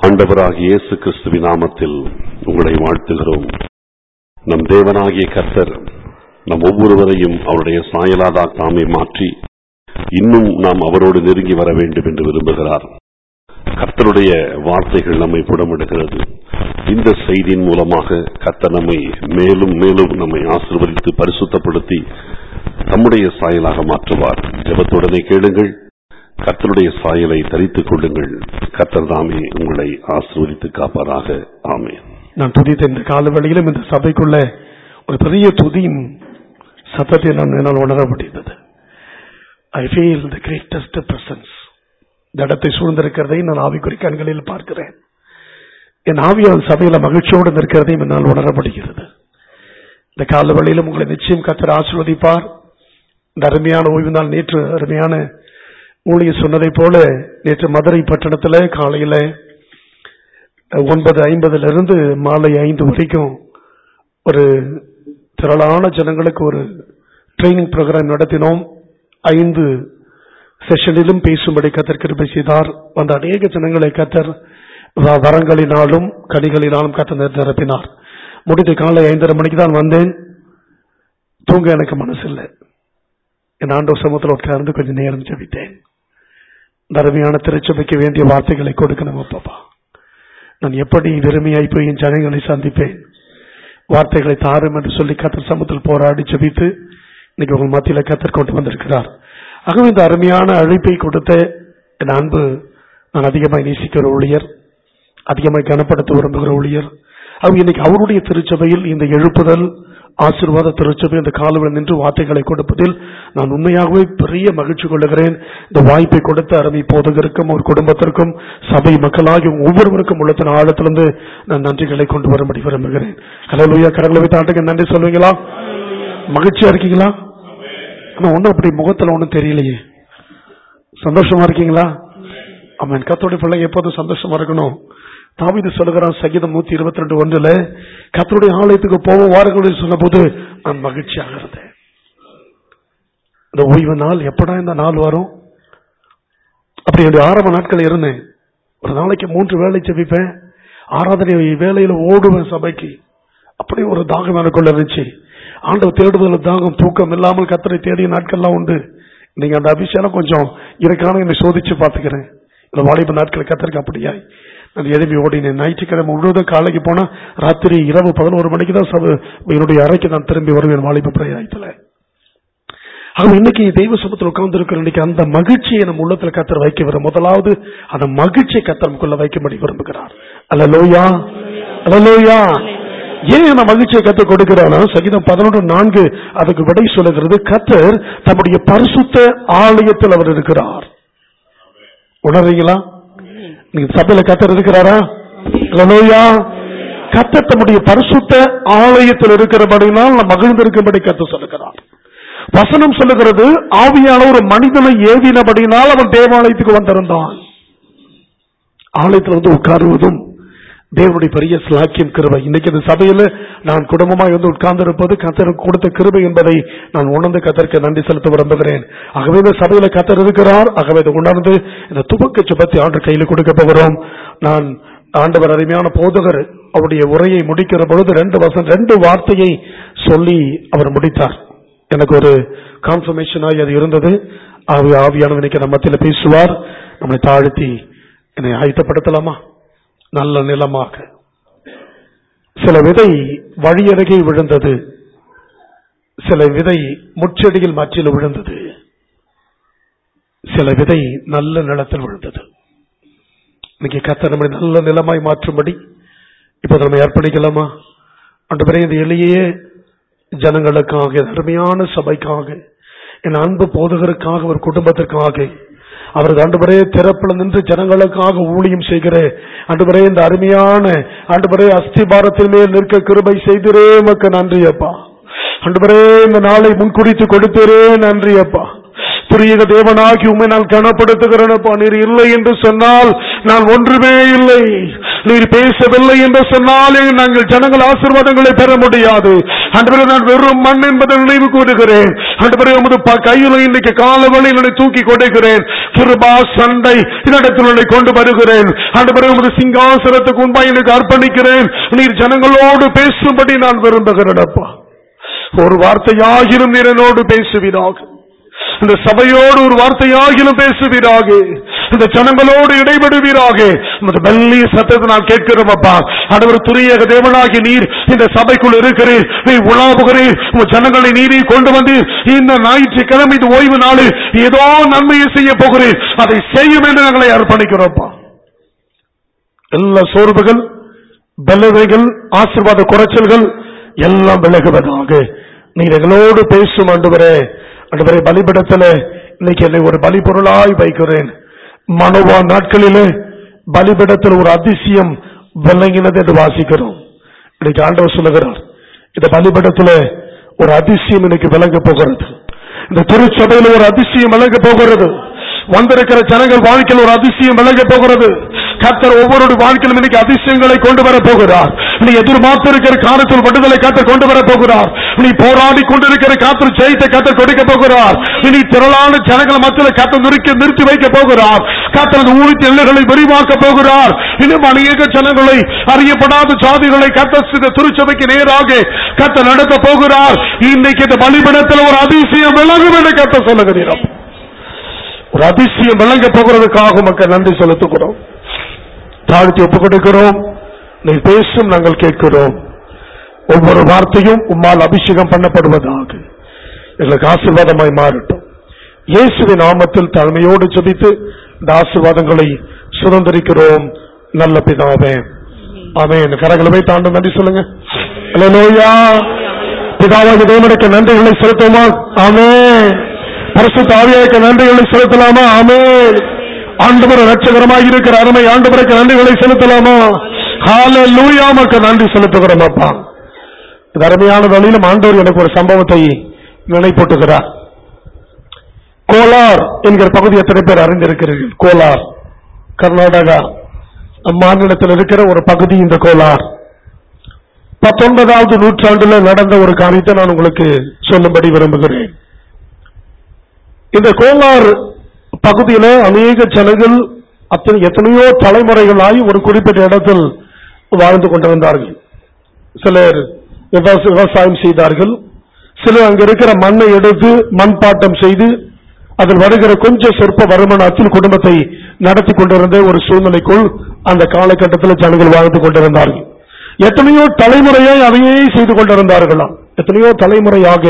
ஆண்டவராகிய இயேசு கிறிஸ்துவின் நாமத்தில் உங்களை வாழ்த்துகிறோம் நம் தேவனாகிய கர்த்தர் நம் ஒவ்வொருவரையும் அவருடைய சாயலாதா தாமே மாற்றி இன்னும் நாம் அவரோடு நெருங்கி வர வேண்டும் என்று விரும்புகிறார் கர்த்தருடைய வார்த்தைகள் நம்மை புடமிடுகிறது இந்த செய்தியின் மூலமாக கர்த்தர் நம்மை மேலும் மேலும் நம்மை ஆசிர்வதித்து பரிசுத்தப்படுத்தி தம்முடைய சாயலாக மாற்றுவார் ஜெபத்துடனே கேளுங்கள் கர்த்தருடைய சாயலை தரித்துக் கொள்ளுங்கள் கர்த்தர் தாமே உங்களை ஆசிர்வதித்து காப்பாராக ஆமென் நான் துதித்த இந்த காலவெளியிலும் இந்த சபைக்குள்ள ஒரு பெரிய துதியின் சத்தத்தை நான் என்னால் உணர முடிந்தது I feel the greatest presence இந்த இடத்தை சூழ்ந்திருக்கிறதை நான் ஆவிக்குறி கண்களில் பார்க்கிறேன் என் ஆவியால் சபையில மகிழ்ச்சியோடு நிற்கிறதையும் என்னால் உணர முடிகிறது இந்த காலவெளியிலும் உங்களை நிச்சயம் கத்தர் ஆசிர்வதிப்பார் இந்த அருமையான ஓய்வு நாள் நேற்று அருமையான ஊழியர் சொன்னதை போல நேற்று மதுரை பட்டணத்தில் காலையில ஒன்பது ஐம்பதுல இருந்து மாலை ஐந்து வரைக்கும் ஒரு திரளான ஜனங்களுக்கு ஒரு ட்ரைனிங் ப்ரோக்ராம் நடத்தினோம் ஐந்து செஷனிலும் பேசும்படி கத்தர் கிருபை செய்தார் வந்த அநேக ஜனங்களை கத்தர் வ- வரங்களினாலும் கனிகளினாலும் கத்தர் நிரப்பினார் முடிந்த காலை ஐந்தரை மணிக்கு தான் வந்தேன் தூங்க எனக்கு மனசு இல்லை என் ஆண்டவர் சமூகத்தில் உட்கார்ந்து கொஞ்சம் நேரம் ஜெபித்தேன் இந்த அருமையான திருச்சபைக்கு வேண்டிய வார்த்தைகளை கொடுக்கணும் அப்பப்பா நான் எப்படி வெறுமையாய் போய் என் ஜனங்களை சந்திப்பேன் வார்த்தைகளை தாரும் என்று சொல்லி கத்தர் சமூகத்தில் போராடி ஜெபித்து இன்னைக்கு உங்கள் மத்தியில கத்தர் கொண்டு வந்திருக்கிறார் ஆகவே இந்த அருமையான அழைப்பை கொடுத்த என் அன்பு நான் அதிகமாக நேசிக்கிற ஊழியர் அதிகமாக கனப்படுத்த விரும்புகிற ஊழியர் அவர் இன்னைக்கு அவருடைய திருச்சபையில் இந்த எழுப்புதல் ஆசீர்வாத திருச்சபை இந்த காலுவில் நின்று வார்த்தைகளை கொடுப்பதில் நான் உண்மையாகவே பெரிய மகிழ்ச்சி கொள்ளுகிறேன் இந்த வாய்ப்பை கொடுத்த அருமை போதகருக்கும் ஒரு குடும்பத்திற்கும் சபை மக்களாகி ஒவ்வொருவருக்கும் உள்ளத்தின் ஆழத்திலிருந்து நான் நன்றிகளை கொண்டு வரும்படி விரும்புகிறேன் கலலுயா கடவுளை வைத்து ஆட்டுக்கு நன்றி சொல்லுவீங்களா மகிழ்ச்சியா இருக்கீங்களா ஆனா ஒண்ணும் அப்படி முகத்துல ஒண்ணும் தெரியலையே சந்தோஷமா இருக்கீங்களா அவன் கத்தோடைய பிள்ளை எப்போதும் சந்தோஷமா இருக்கணும் தாவீது சொல்லுகிறான் சங்கீதம் நூத்தி இருபத்தி ரெண்டு ஒன்றுல கத்தருடைய ஆலயத்துக்கு போவோம் வாரங்களில் சொன்னபோது நான் மகிழ்ச்சியாக இருந்தேன் இந்த ஓய்வு நாள் எப்படா இந்த நாள் வரும் அப்படி என்னுடைய ஆரம்ப நாட்கள் இருந்தேன் ஒரு நாளைக்கு மூன்று வேளை ஜெபிப்பேன் ஆராதனை வேலையில ஓடுவேன் சபைக்கு அப்படி ஒரு தாகம் எனக்குள்ள இருந்துச்சு ஆண்டவர் தேடுதல் தாகம் தூக்கம் இல்லாமல் கத்தரை தேடிய நாட்கள்லாம் உண்டு நீங்க அந்த அபிஷேகம் கொஞ்சம் இருக்கான என்னை சோதிச்சு பார்த்துக்கிறேன் இந்த வாலிப நாட்கள் கத்தருக்கு அப்படியாய் நான் எழுப்பி ஓடினேன் ஞாயிற்றுக்கிழமை முழுவதும் காலைக்கு போனா ராத்திரி இரவு பதினோரு மணிக்கு தான் சபை என்னுடைய அறைக்கு நான் திரும்பி வருவேன் வாலிப பிரயாயத்துல ஆக இன்னைக்கு தெய்வ சுபத்தில் உட்கார்ந்து இருக்கிற இன்னைக்கு அந்த மகிழ்ச்சியை நம்ம உள்ளத்துல கத்தர் வைக்க வர முதலாவது அந்த மகிழ்ச்சியை கத்தர் நமக்குள்ள வைக்கும்படி விரும்புகிறார் அல்லலோயா அல்லலோயா ஏன் அந்த மகிழ்ச்சியை கத்தர் கொடுக்கிறானா சங்கீதம் பதினொன்று நான்கு அதுக்கு விடை சொல்லுகிறது கத்தர் தம்முடைய பரிசுத்த ஆலயத்தில் அவர் இருக்கிறார் உணர்றீங்களா நீங்க சபையில கத்தர் இருக்கிறாரா அல்லலோயா கத்தர் தம்முடைய பரிசுத்த ஆலயத்தில் இருக்கிறபடினால் நாம் மகிழ்ந்திருக்கும்படி கத்தர் சொல்லுகிறார் வசனம் சொல்லுகிறது ஆவியான ஒரு மனிதனை ஏவினபடினால் அவன் தேவாலயத்துக்கு வந்திருந்தான் ஆலயத்தில் வந்து உட்காருவதும் தேவனுடைய பெரிய ஸ்லாக்கியம் கிருபை இன்னைக்கு இந்த சபையில நான் குடும்பமாய் வந்து உட்கார்ந்து இருப்பது கத்தருக்கு கொடுத்த கிருபை என்பதை நான் உணர்ந்து கத்தருக்கு நன்றி செலுத்த விரும்புகிறேன் ஆகவே இந்த சபையில கத்தர் இருக்கிறார் ஆகவே இதை உணர்ந்து இந்த துவக்க சுபத்தை ஆண்டு கையில கொடுக்க போகிறோம் நான் ஆண்டவர் அருமையான போதகர் அவருடைய உரையை முடிக்கிற பொழுது ரெண்டு வசனம் ரெண்டு வார்த்தையை சொல்லி அவர் முடித்தார் எனக்கு ஒரு கான்ஃபர்மேஷன் ஆகி அது இருந்தது ஆவி ஆவியானவர் இன்னைக்கு நம்ம மத்தியில பேசுவார் நம்மளை தாழ்த்தி என்னை ஆயத்தப்படுத்தலாமா நல்ல நிலமாக சில விதை வழியருகே விழுந்தது சில விதை முச்செடியில் மற்றில் விழுந்தது சில விதை நல்ல நிலத்தில் விழுந்தது இன்னைக்கு கத்த நம்மை நல்ல நிலமாய் மாற்றும்படி இப்ப நம்ம அர்ப்பணிக்கலாமா அன்று பிறகு இந்த எளிய ஜனங்களுக்காக இந்த அருமையான சபைக்காக என் அன்பு போதகருக்காக ஒரு குடும்பத்திற்காக அவரது ஆண்டுபரே திறப்புல நின்று ஜனங்களுக்காக ஊழியம் செய்கிற ஆண்டுபரே இந்த அருமையான ஆண்டுபரே அஸ்திபாரத்தின் மேல் நிற்க கிருபை செய்திரே மக்க நன்றி அப்பா ஆண்டுபரே இந்த நாளை முன்குறித்து கொடுத்தரே நன்றி அப்பா துரியக தேவனாகி உண்மை நான் கனப்படுத்துகிறேனப்பா நீர் இல்லை என்று சொன்னால் நான் ஒன்றுமே இல்லை நீர் பேசவில்லை என்று சொன்னால் நாங்கள் ஜனங்கள் ஆசீர்வாதங்களை பெற முடியாது அன்று நான் வெறும் மண் என்பதை நினைவு கூறுகிறேன் அன்று உமது ப- கையில் இன்னைக்கு காலவழி என்னை தூக்கி கொடுக்கிறேன் கிருபா சண்டை இடத்தில் என்னை கொண்டு வருகிறேன் அன்று உமது சிங்காசனத்துக்கு முன்பாக எனக்கு அர்ப்பணிக்கிறேன் நீர் ஜனங்களோடு பேசும்படி நான் விரும்புகிறேனப்பா ஒரு வார்த்தையாகிலும் நீர் என்னோடு பேசுவீராக இந்த சபையோடு ஒரு வார்த்தையாகிலும் பேசுவீராக இந்த ஜனங்களோடு இடைபடுவீராக இந்த மெல்லிய சத்தத்தை நான் கேட்கிறோம் அப்பா ஆண்டவர் துரியக தேவனாகி நீர் இந்த சபைக்குள் இருக்கிறீர் நீர் உலாவுகிறீர் உங்க ஜனங்களை நீரே கொண்டு வந்து இந்த ஞாயிற்றுக்கிழமை இந்த ஓய்வு நாளில் ஏதோ நன்மையை செய்ய போகிறீர் அதை செய்யும் என்று நாங்களை அர்ப்பணிக்கிறோம்ப்பா எல்லா சோர்வுகள் பலவைகள் ஆசீர்வாத குறைச்சல்கள் எல்லாம் விலகுவதாக நீர் எங்களோடு பேசும் ஆண்டவரே ஆண்டவரே பலிபடத்துல இன்னைக்கு என்னை ஒரு பலி பொருளாய் வைக்கிறேன் மனோவா நாட்களிலே பலிபடத்தில் ஒரு அதிசயம் விளங்கினது என்று வாசிக்கிறோம் இன்னைக்கு ஆண்டவர் சொல்லுகிறார் இந்த பலிபடத்துல ஒரு அதிசயம் இன்னைக்கு விளங்க போகிறது இந்த திருச்சபையில் ஒரு அதிசயம் விளங்க போகிறது வந்திருக்கிற ஜனங்கள் வாழ்க்கையில் ஒரு அதிசயம் விளங்க போகிறது கர்த்தர் ஒவ்வொரு வாழ்க்கையிலும் இன்னைக்கு அதிசயங்களை கொண்டு வர போகிறார் நீ எதிர்பார்த்திருக்கிற காலத்தில் விடுதலை கத்தர் கொண்டு வர போகிறார் நீ போராடி கொண்டிருக்கிற காத்திர ஜெயத்தை கத்தர் கொடுக்க போகிறார் இனி திரளான ஜனங்கள் மத்தியில் கத்தர் நிறுத்தி நிறுத்தி வைக்க போகிறார் கத்தரது ஊழிய எல்லைகளை விரிவாக்க போகிறார் இன்னும் அநேக ஜனங்களை அறியப்படாத ஜாதிகளை கத்த திருச்சபைக்கு நேராக கத்த நடத்த போகிறார் இன்னைக்கு இந்த பலிபடத்தில் ஒரு அதிசயம் விலகும் என்று கத்த சொல்லுகிறோம் ஒரு அதிசயம் விளங்க போகிறதுக்காக மக்கள் நன்றி செலுத்துகிறோம் தாழ்த்தி ஒப்புக் கொடுக்கிறோம் நீ பேசும் நாங்கள் கேட்கிறோம் ஒவ்வொரு வார்த்தையும் உம்மால் அபிஷேகம் பண்ணப்படுவதாக எங்களுக்கு ஆசீர்வாதமாய் மாறட்டும் இயேசுவின் நாமத்தில் தாழ்மையோடு ஜெபித்து இந்த ஆசீர்வாதங்களை சுதந்திரிக்கிறோம் நல்ல பிதாவே ஆமென் கரங்களை போய் தாண்டும் நன்றி சொல்லுங்க அல்லேலூயா பிதாவாக தேவனுக்கு நன்றிகளை செலுத்துமா ஆமென் பரிசுத்த ஆவியாருக்கு நன்றிகளை செலுத்தலாமா ஆமென் ஆண்டவர் ரட்சகரமாக இருக்கிற அருமை ஆண்டவருக்கு நன்றிகளை செலுத்தலாமா ஹalleluya மக்கள் நன்றி செலுத்துகிறோம் அப்பா இது அருமையான வழியிலும் ஆண்டவர் எனக்கு ஒரு சம்பவத்தை நினைப்பூட்டுகிறார் கோலார் என்கிற பகுதி எத்தனை பேர் அறிந்திருக்கிறீர்கள் கோலார் கர்நாடகா அம்மாநிலத்தில் இருக்கிற ஒரு பகுதி இந்த கோலார் பத்தொன்பதாவது நூற்றாண்டுல நடந்த ஒரு காரியத்தை நான் உங்களுக்கு சொல்லும்படி விரும்புகிறேன் இந்த கோலார் பகுதியில அநேக ஜனங்கள் அத்தனை எத்தனையோ தலைமுறைகளாய் ஒரு குறிப்பிட்ட இடத்தில் வாழ்ந்து கொண்டிருந்தார்கள் சிலர் விவசா- விவசாயம் செய்தார்கள் சிலர் அங்க இருக்கிற மண்ணை எடுத்து மண்பாட்டம் செய்து அதில் வருகிற கொஞ்சம் சொற்ப வருமானத்தில் குடும்பத்தை நடத்தி கொண்டிருந்த ஒரு சூழ்நிலைக்குள் அந்த காலகட்டத்தில் ஜனங்கள் வாழ்ந்து கொண்டிருந்தார்கள் எத்தனையோ தலைமுறையாய் அதையே செய்து கொண்டிருந்தார்களாம் எத்தனையோ தலைமுறையாக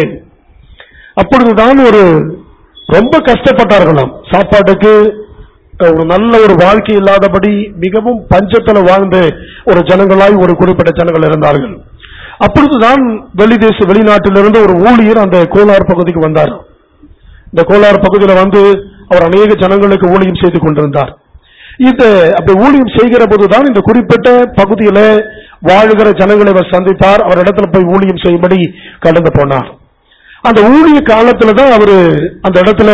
அப்பொழுதுதான் ஒரு ரொம்ப கஷ்டப்பட்டார்களாம் சாப்பாட்டுக்கு அஹ், ஒரு நல்ல ஒரு வாழ்க்கை இல்லாதபடி மிகவும் பஞ்சத்துல வாழ்ந்த ஒரு ஜனங்களாய் ஒரு குறிப்பிட்ட ஜனங்கள் இருந்தார்கள் அப்பொழுதுதான் வெளிதேச வெளிநாட்டிலிருந்து ஒரு ஊழியர் அந்த கோலார் பகுதிக்கு வந்தார் இந்த கோலார் பகுதியில வந்து அவர் அநேக ஜனங்களுக்கு ஊழியம் செய்து கொண்டிருந்தார் இந்த அப்படி ஊழியம் செய்கிற போதுதான் இந்த குறிப்பிட்ட பகுதியில வாழுகிற ஜனங்களை அவர் சந்தித்தார் அவர் இடத்துல போய் ஊழியம் செய்யும்படி கடந்து போனார் அந்த ஊழிய காலத்துல தான் அவரு அந்த இடத்துல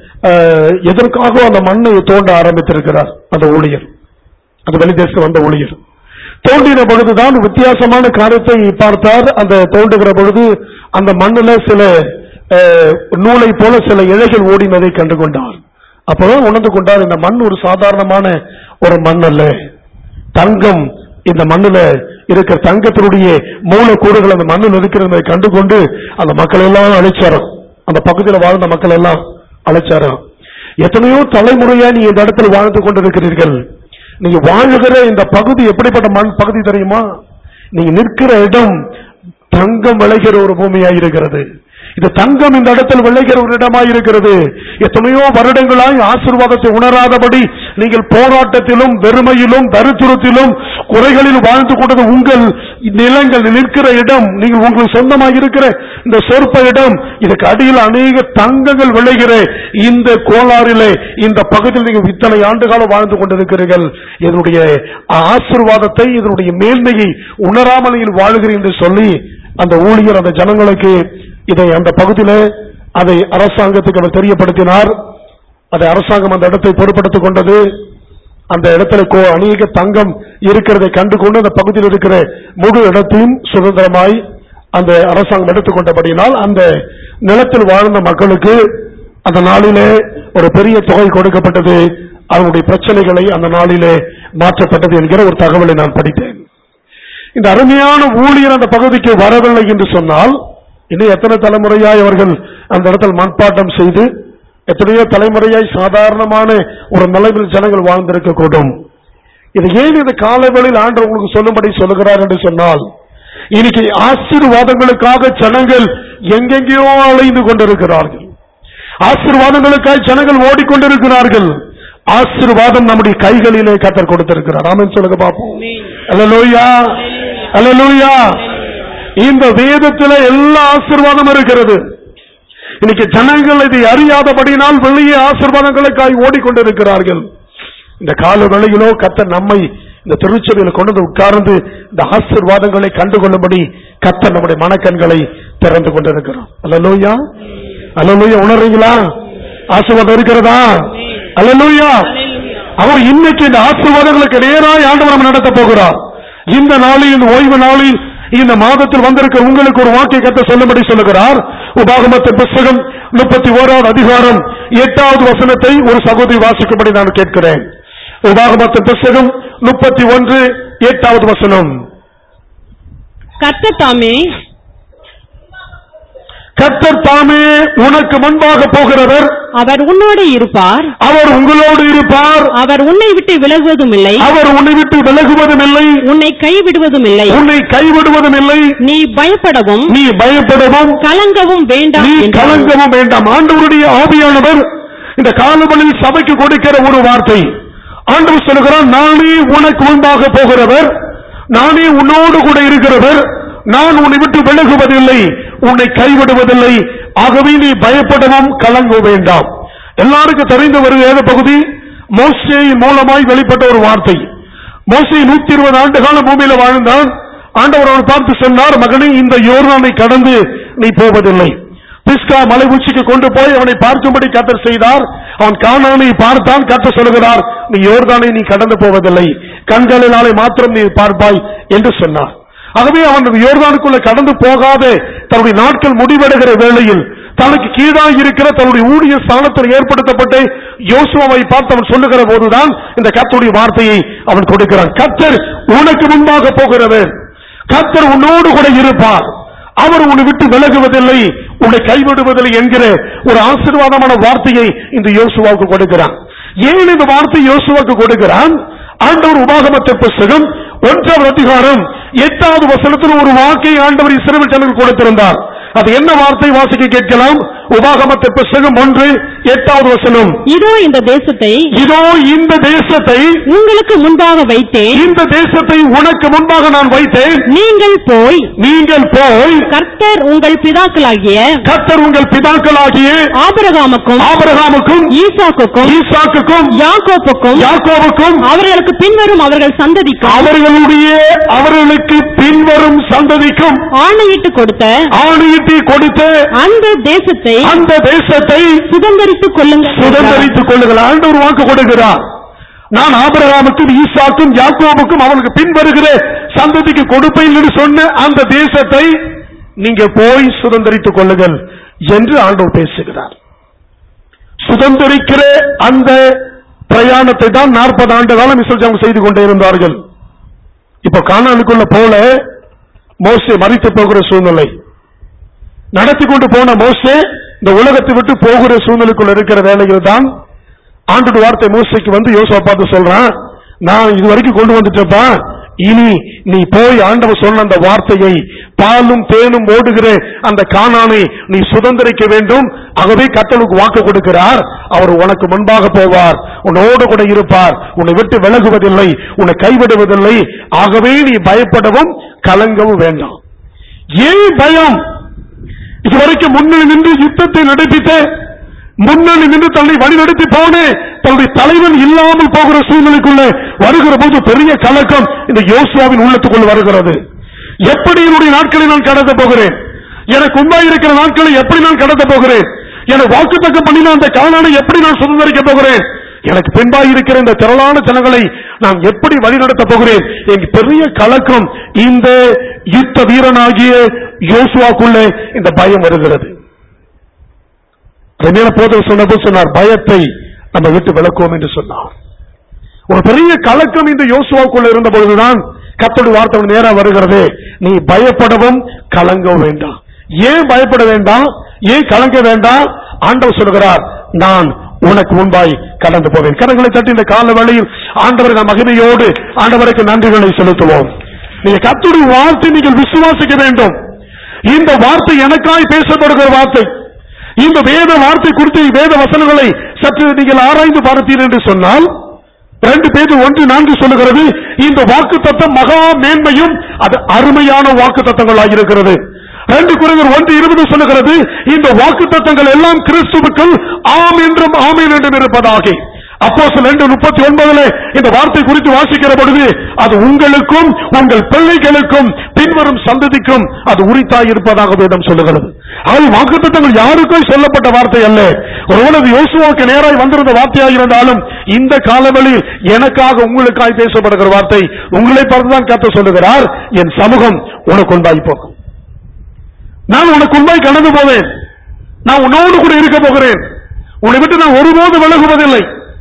அஹ், எதற்காக அந்த மண்ணை தோண்ட ஆரம்பித்திருக்கிறார் அந்த ஊழியர் அந்த வெளிதேசம் வந்த ஊழியர் தோண்டின பொழுதுதான் வித்தியாசமான காரியத்தை பார்த்தார் அந்த தோண்டுகிற பொழுது அந்த மண்ணுல சில அஹ், நூலை போல சில இழைகள் ஓடினதை கண்டு கொண்டார் அப்பதான் உணர்ந்து கொண்டார் இந்த மண் ஒரு சாதாரணமான ஒரு மண் அல்ல தங்கம் இந்த மண்ணுல இருக்கிற தங்கத்தினுடைய மூலக்கூறுகள் அந்த மண்ணில் இருக்கிறதை கண்டுகொண்டு அந்த மக்கள் எல்லாம் அழைச்சாராம் அந்த பகுதியில் வாழ்ந்த மக்கள் எல்லாம் அழைச்சாராம் எத்தனையோ தலைமுறையா நீ இந்த இடத்துல வாழ்ந்து கொண்டிருக்கிறீர்கள் நீங்க வாழுகிற இந்த பகுதி எப்படிப்பட்ட மண் பகுதி தெரியுமா நீங்க நிற்கிற இடம் தங்கம் விளைகிற ஒரு பூமியா இருக்கிறது இது தங்கம் இந்த இடத்தில் விளைகிற ஒரு இடமாய் இருக்கிறது எத்தனையோ வருடங்களாய் ஆசீர்வாதத்தை உணராதபடி நீங்கள் போராட்டத்திலும் வெறுமையிலும் தரித்திரத்திலும் குறைகளில் வாழ்ந்து கொண்டது உங்கள் நிலங்கள் நிற்கிற இடம் நீங்கள் உங்களுக்கு சொந்தமாக இருக்கிற இந்த சொற்ப இடம் இதுக்கு அடியில் அநேக தங்கங்கள் விளைகிற இந்த கோளாறிலே இந்த பகுதியில் நீங்கள் இத்தனை ஆண்டு காலம் வாழ்ந்து கொண்டிருக்கிறீர்கள் இதனுடைய ஆசீர்வாதத்தை இதனுடைய மேன்மையை உணராமல் நீங்கள் வாழுகிறீர்கள் என்று சொல்லி அந்த ஊழியர் அந்த ஜனங்களுக்கு இதை அந்த பகுதியில அதை அரசாங்கத்துக்கு அவர் தெரியப்படுத்தினார் அதை அரசாங்கம் அந்த இடத்தை பொறுப்படுத்திக் கொண்டது அந்த இடத்துல கோ- அநேக தங்கம் இருக்கிறதை கண்டு கொண்டு அந்த பகுதியில் இருக்கிற முழு இடத்தையும் சுதந்திரமாய் அந்த அரசாங்கம் எடுத்துக்கொண்டபடியினால் அந்த நிலத்தில் வாழ்ந்த மக்களுக்கு அந்த நாளிலே ஒரு பெரிய தொகை கொடுக்கப்பட்டது அவருடைய பிரச்சனைகளை அந்த நாளிலே மாற்றப்பட்டது என்கிற ஒரு தகவலை நான் படித்தேன் இந்த அருமையான ஊழியர் அந்த பகுதிக்கு வரவில்லை என்று சொன்னால் இன்னும் எத்தனை தலைமுறையாய் அவர்கள் அந்த இடத்தில் மண்பாட்டம் செய்து எத்தனையோ தலைமுறையாய் சாதாரணமான ஒரு நிலையில் ஜனங்கள் வாழ்ந்திருக்க கூடும் இது ஏன் இந்த காலவெளியில் ஆண்டு உங்களுக்கு சொல்லும்படி சொல்லுகிறார் என்று சொன்னால் இன்னைக்கு ஆசீர்வாதங்களுக்காக ஜனங்கள் எங்கெங்கேயோ அலைந்து கொண்டிருக்கிறார்கள் ஆசீர்வாதங்களுக்காய் ஜனங்கள் ஓடிக்கொண்டிருக்கிறார்கள் ஆசீர்வாதம் நம்முடைய கைகளிலே கத்தர் கொடுத்திருக்கிறார் ஆமென் சொல்லுங்க பாப்போம் அல்லேலூயா அல்லேலூயா இந்த வேதத்துல எல்லா ஆசீர்வாதம் இருக்கிறது இன்னைக்கு ஜனங்கள் இதை அறியாதபடினால் வெளியே ஆசீர்வாதங்களுக்காய் ஓடிக்கொண்டிருக்கிறார்கள் இந்த கால வேளையிலோ கத்தர் நம்மை இந்த திருச்சபையில கொண்டு வந்து உட்கார்ந்து இந்த ஆசீர்வாதங்களை கண்டுகொள்ளும்படி கத்தர் நம்முடைய மனக்கண்களை திறந்து கொண்டிருக்கிறார் அல்லலூயா அல்லலூயா உணர்றீங்களா ஆசீர்வாதம் இருக்கிறதா அல்லலூயா அவர் இன்னைக்கு இந்த ஆசீர்வாதங்களுக்கு நேராய் ஆண்டவர் நம்ம நடத்த போகிறார் இந்த நாளில் இந்த ஓய்வு நாளில் இந்த மாதத்தில் வந்திருக்க உங்களுக்கு ஒரு வாக்கிய கத்த சொல்லும்படி சொல்லுகிறார் உபாகமத்தின் புஸ்தகம் முப்பத்தி ஓராவது அதிகாரம் எட்டாவது வசனத்தை ஒரு சகோதரி வாசிக்கும்படி நான் கேட்கிறேன் உபாகமத்தின் புஸ்தகம் முப்பத்தி ஒன்று எட்டாவது வசனம் கர்த்தர் தாமே கர்த்தர் தாமே உனக்கு முன்பாக போகிறவர் அவர் உன்னோடு இருப்பார் அவர் உங்களோடு இருப்பார் அவர் உன்னை விட்டு விலகுவதும் இல்லை அவர் உன்னை விட்டு விலகுவதும் இல்லை உன்னை கைவிடுவதும் இல்லை உன்னை கைவிடுவதும் இல்லை நீ பயப்படவும் நீ பயப்படவும் கலங்கவும் வேண்டாம் நீ என்றார். கலங்கவும் வேண்டாம் ஆண்டவருடைய ஆவியானவர் இந்த காலவழியில் சபைக்கு கொடுக்கிற ஒரு வார்த்தை ஆண்டவர் சொல்லுகிறார் நானே உனக்கு முன்பாக போகிறவர் நானே உன்னோடு கூட இருக்கிறவர் நான் உன்னை விட்டு விலகுவதில்லை உன்னை கைவிடுவதில்லை ஆகவே நீ பயப்படவும் கலங்க வேண்டாம் எல்லாருக்கும் தெரிந்த ஒரு வேத பகுதி மோசே மூலமாய் வெளிப்பட்ட ஒரு வார்த்தை மோசே நூத்தி இருபது ஆண்டு காலம் பூமியில வாழ்ந்தான் ஆண்டவர் அவனை பார்த்து சொன்னார் மகனே இந்த யோர்தானை கடந்து நீ போவதில்லை பிஸ்கா மலை உச்சிக்கு கொண்டு போய் அவனை பார்க்கும்படி கத்தர் செய்தார் அவன் காணானை பார்த்தான் கத்தர் சொல்லுகிறார் நீ யோர்தானை நீ கடந்து போவதில்லை கண்களினாலே மாத்திரம் நீ பார்ப்பாய் என்று சொன்னார் ஆகவே அவன் யோர்தானுக்குள்ள கடந்து போகாத தன்னுடைய நாட்கள் முடிவடைகிற வேளையில் தனக்கு கீழாக இருக்கிற தன்னுடைய ஊழிய ஸ்தானத்தில் ஏற்படுத்தப்பட்ட யோசுவாவை பார்த்து அவன் சொல்லுகிற போதுதான் இந்த கர்த்தருடைய வார்த்தையை அவன் கொடுக்கிறான் கத்தர் உனக்கு முன்பாக போகிறவர் கத்தர் உன்னோடு கூட இருப்பார் அவர் உன்னை விட்டு விலகுவதில்லை உன்னை கைவிடுவதில்லை என்கிற ஒரு ஆசீர்வாதமான வார்த்தையை இந்த யோசுவாவுக்கு கொடுக்கிறான் ஏன் இந்த வார்த்தை யோசுவாவுக்கு கொடுக்கிறான் ஆண்டவர் உபாகமத்தை புஸ்தகம் ஒன்றாவது அதிகாரம் எட்டாவது வசனத்தில் ஒரு வாக்கை ஆண்டவர் இஸ்ரவேல் ஜனங்கள் கொடுத்திருந்தார் அது என்ன வார்த்தை வாசிக்க கேட்கலாம் உபாகமத்தை புஸ்தகம் ஒன்று எட்டாவது வசனம் இதோ இந்த தேசத்தை இதோ இந்த தேசத்தை உங்களுக்கு முன்பாக வைத்தேன் இந்த தேசத்தை உனக்கு முன்பாக நான் வைத்தேன் நீங்கள் போய் நீங்கள் போய் கர்த்தர் உங்கள் பிதாக்களாகிய கத்தர் உங்கள் பிதாக்களாகிய ஆபிரகாமுக்கும் ஆபிரகாமுக்கும் ஈசாக்குக்கும் ஈசாக்குக்கும் யாக்கோப்புக்கும் யாக்கோவுக்கும் அவர்களுக்கு பின்வரும் அவர்கள் சந்ததிக்கும் அவர்களுடைய அவர்களுக்கு பின்வரும் சந்ததிக்கும் ஆணையிட்டு கொடுத்த ஆணையிட்டு கொடுத்த அந்த தேசத்தை அந்த தேசத்தை சுதந்தரித்துக் கொள்ளுங்கள் சுதந்திரித்துக் கொள்ளுங்கள் ஆண்டவர் வாக்கு கொடுக்கிறார் நான் ஆபிரகாமுக்கும் ஈசாக்கும் யாக்கோபுக்கும் அவனுக்கு பின்வருகிற சந்ததிக்கு கொடுப்பேன் என்று சொன்ன அந்த தேசத்தை நீங்க போய் சுதந்திரித்துக் கொள்ளுங்கள் என்று ஆண்டவர் பேசுகிறார் சுதந்திரிக்கிற அந்த பிரயாணத்தை தான் நாற்பது ஆண்டு காலம் இஸ்ரேல் செய்து கொண்டே இருந்தார்கள் இப்ப கானானுக்குள்ள போல மோசே மறித்து போகிற சூழ்நிலை நடத்தி கொண்டு போன மோசே இந்த உலகத்தை விட்டு போகிற சூழ்நிலைக்குள்ள இருக்கிற வேலைகள் தான் ஆண்டோட வார்த்தை மோசைக்கு வந்து யோசுவா பார்த்து சொல்றான் நான் இது வரைக்கும் கொண்டு வந்துட்டப்பா இனி நீ போய் ஆண்டவர் சொன்ன அந்த வார்த்தையை பாலும் தேனும் ஓடுகிற அந்த காணானை நீ சுதந்திரிக்க வேண்டும் ஆகவே கத்தலுக்கு வாக்கு கொடுக்கிறார் அவர் உனக்கு முன்பாக போவார் உன்னோடு கூட இருப்பார் உன்னை விட்டு விலகுவதில்லை உன்னை கைவிடுவதில்லை ஆகவே நீ பயப்படவும் கலங்கவும் வேண்டாம் ஏன் பயம் இதுவரைக்கும் முன்னணி நின்று யுத்தத்தை நடத்திட்ட முன்னணி நின்று தன்னை வழிநடத்தி போன தன்னுடைய தலைவன் இல்லாமல் போகிற சூழ்நிலைக்குள்ள வருகிற போது பெரிய கலக்கம் இந்த யோசுவாவின் உள்ளத்துக்குள் வருகிறது எப்படி என்னுடைய நாட்களை நான் கடத்த போகிறேன் எனக்கு உண்டாயிருக்கிற நாட்களை எப்படி நான் கடத்த போகிறேன் எனக்கு வாக்குத்தத்தம் பண்ணின அந்த காணானை எப்படி நான் சுதந்திரிக்க போகிறேன் எனக்கு பின்பாய் இருக்கிற இந்த திரளான ஜனங்களை நான் எப்படி வழிநடத்த போகிறேன் எனக்கு பெரிய கலக்கம் இந்த யுத்த வீரனாகிய யோசுவாக்குள்ளே இந்த பயம் வருகிறது அதனால போதர் சொன்னபோது சொன்னார் பயத்தை நம்ம விட்டு விளக்குவோம் என்று சொன்னார் ஒரு பெரிய கலக்கம் இந்த யோசுவாக்குள்ள இருந்த பொழுதுதான் கத்தோடு வார்த்தை உனக்கு நேரா வருகிறது நீ பயப்படவும் கலங்கவும் வேண்டாம் ஏன் பயப்பட வேண்டாம் ஏன் கலங்க வேண்டாம் ஆண்டவர் சொல்கிறார் நான் உனக்கு முன்பாய் கடந்து போவேன் கரங்களை தட்டி இந்த கால வேளையில் ஆண்டவரை நாம் மகிமையோடு ஆண்டவருக்கு நன்றிகளை செலுத்துவோம் நீங்க கத்துடைய வார்த்தை நீங்கள் விசுவாசிக்க வேண்டும் இந்த வார்த்தை எனக்காய் பேசப்படுகிற வார்த்தை இந்த வேத வார்த்தை குறித்து வேத வசனங்களை சற்று நீங்கள் ஆராய்ந்து பார்த்தீர்கள் என்று சொன்னால் ரெண்டு பேர் ஒன்று நான்கு சொல்லுகிறது இந்த வாக்கு தத்தம் மகா மேன்மையும் அது அருமையான வாக்கு தத்தங்களாக இருக்கிறது ரெண்டு குறைவர் ஒன்று இருபது சொல்லுகிறது இந்த வாக்கு தத்தங்கள் எல்லாம் கிறிஸ்துவுக்குள் ஆம் என்றும் ஆமேன் என்றும் இருப்பதாக அப்போ ரெண்டு முப்பத்தி ஒன்பதுல இந்த வார்த்தை குறித்து வாசிக்கிற பொழுது அது உங்களுக்கும் உங்கள் பிள்ளைகளுக்கும் பின்வரும் சந்ததிக்கும் அது உரித்தாய் இருப்பதாக வேதம் சொல்லுகிறது அது வாக்குத்தத்தங்கள் யாருக்கும் சொல்லப்பட்ட வார்த்தை அல்ல ஒருவேளை அது யோசுவாவுக்கு நேராய் வந்திருந்த வார்த்தையாக இருந்தாலும் இந்த காலவெளியில் எனக்காக உங்களுக்காய் பேசப்படுகிற வார்த்தை உங்களை பார்த்துதான் கத்த சொல்லுகிறார் என் சமூகம் உனக்கு உண்டாய் போகும் நான் உனக்கு உண்டாய் கடந்து போவேன் நான் உன்னோடு கூட இருக்க போகிறேன் உன்னை விட்டு நான் ஒருபோது விலகுவதில்லை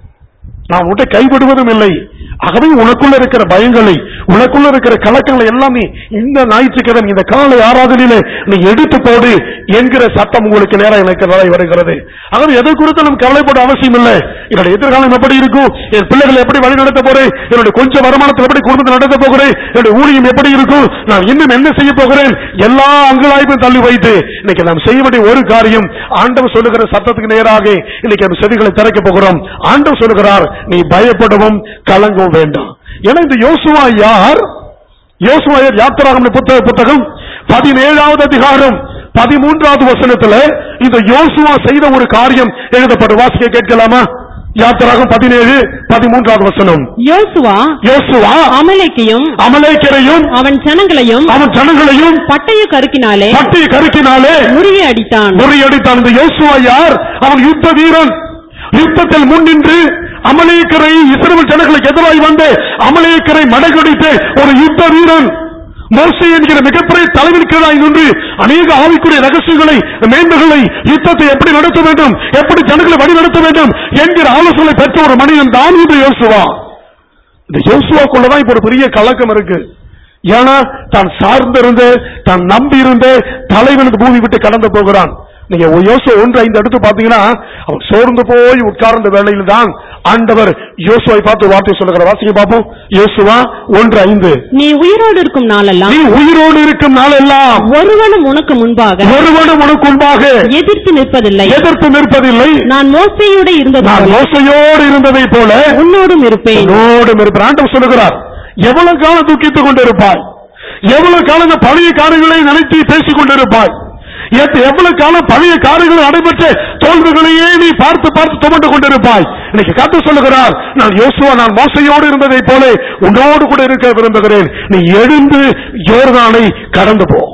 நான் உன்னை கைவிடுவதும் இல்லை ஆகவே உனக்குள்ள இருக்கிற பயங்களை உனக்குள்ள இருக்கிற கலக்கங்களை எல்லாமே இந்த ஞாயிற்றுக்கிழமை இந்த காலை ஆராதனையில நீ எடுத்து போடு என்கிற சட்டம் உங்களுக்கு நேரம் எனக்கு நிலை வருகிறது ஆகவே எதை குறித்து நம்ம கவலைப்பட அவசியம் இல்லை என்னுடைய எதிர்காலம் எப்படி இருக்கும் என் பிள்ளைகளை எப்படி வழி நடத்த போறேன் என்னுடைய கொஞ்சம் வருமானத்தில் எப்படி குடும்பத்தை நடத்த போகிறேன் என்னுடைய ஊழியம் எப்படி இருக்கும் நான் இன்னும் என்ன செய்ய போகிறேன் எல்லா அங்கலாய்ப்பும் தள்ளி வைத்து இன்னைக்கு நாம் செய்ய வேண்டிய ஒரு காரியம் ஆண்டவர் சொல்லுகிற சத்தத்துக்கு நேராக இன்னைக்கு அந்த செவிகளை திறக்க போகிறோம் ஆண்டவர் சொல்லுகிறார் நீ பயப்படவும் கலங்கவும் வேண்டாம் ஏன்னா இந்த யோசுவா யார் யோசுவா யார் யாத்திராகம் புத்தக புத்தகம் பதினேழாவது அதிகாரம் பதிமூன்றாவது வசனத்துல இந்த யோசுவா செய்த ஒரு காரியம் எழுதப்பட்டு வாசிக்க கேட்கலாமா யாத்திராகம் பதினேழு பதிமூன்றாவது வசனம் யோசுவா யோசுவா அமலேக்கையும் அமலேக்கரையும் அவன் ஜனங்களையும் அவன் ஜனங்களையும் பட்டய கருக்கினாலே பட்டி கருக்கினாலே முறிய அடித்தான் முறியடித்தான் இந்த யோசுவா யார் அவன் யுத்த வீரன் யுத்தத்தில் முன்னின்று அமலேக்கரை இஸ்ரவேல் ஜனங்களுக்கு எதிராய் வந்து அமலேக்கரை மடகடித்து ஒரு யுத்த வீரன் மோசே என்கிற மிகப்பெரிய தலைவன் கீழாய் நின்று அநேக ஆவிக்குரிய ரகசியங்களை மேன்மைகளை யுத்தத்தை எப்படி நடத்த வேண்டும் எப்படி ஜனங்களை வழி நடத்த வேண்டும் என்கிற ஆலோசனை பெற்ற ஒரு மனிதன் தான் இந்த யோசுவா இந்த யோசுவாக்குள்ளதான் இப்ப ஒரு பெரிய கலக்கம் இருக்கு ஏன்னா தான் சார்ந்திருந்து தான் நம்பி இருந்த தலைவன் இந்த பூமி விட்டு கடந்து போகிறான் நீங்க யோசு ஒன்று ஐந்து அடுத்து பாத்தீங்கன்னா அவன் சோர்ந்து போய் உட்கார்ந்த வேளையில் தான் ஆண்டவர் யோசுவை பார்த்து வார்த்தை சொல்லுகிற வாசிக்க பார்ப்போம் யோசுவா ஒன்று ஐந்து நீ உயிரோடு இருக்கும் நாளெல்லாம் நீ உயிரோடு இருக்கும் நாளெல்லாம் ஒருவனும் உனக்கு முன்பாக ஒருவனும் உனக்கு முன்பாக எதிர்த்து நிற்பதில்லை எதிர்த்து நிற்பதில்லை நான் மோசையோட இருந்தது நான் போல மோசையோடு இருந்ததை போல உன்னோடும் இருப்பேன் என்னோடும் இருப்பார் ஆண்டவர் சொல்லுகிறார் எவ்வளவு காலம் துக்கித்துக் கொண்டிருப்பாய் எவ்வளவு காலம் இந்த பழைய காரியங்களை நினைத்து பேசிக் கொண்டிருப்பாய் எத்- எவ்வளவு காலம் பழைய காரியங்கள் நடைபெற்ற தோல்விகளையே நீ பார்த்து பார்த்து துமண்டு கொண்டிருப்பாய் இன்னைக்கு கத்து சொல்லுகிறார் நான் யோசுவா நான் மோசையோடு இருந்ததை போல உன்னோடு கூட இருக்க விரும்புகிறேன் நீ எழுந்து யோர்தானை கடந்து போ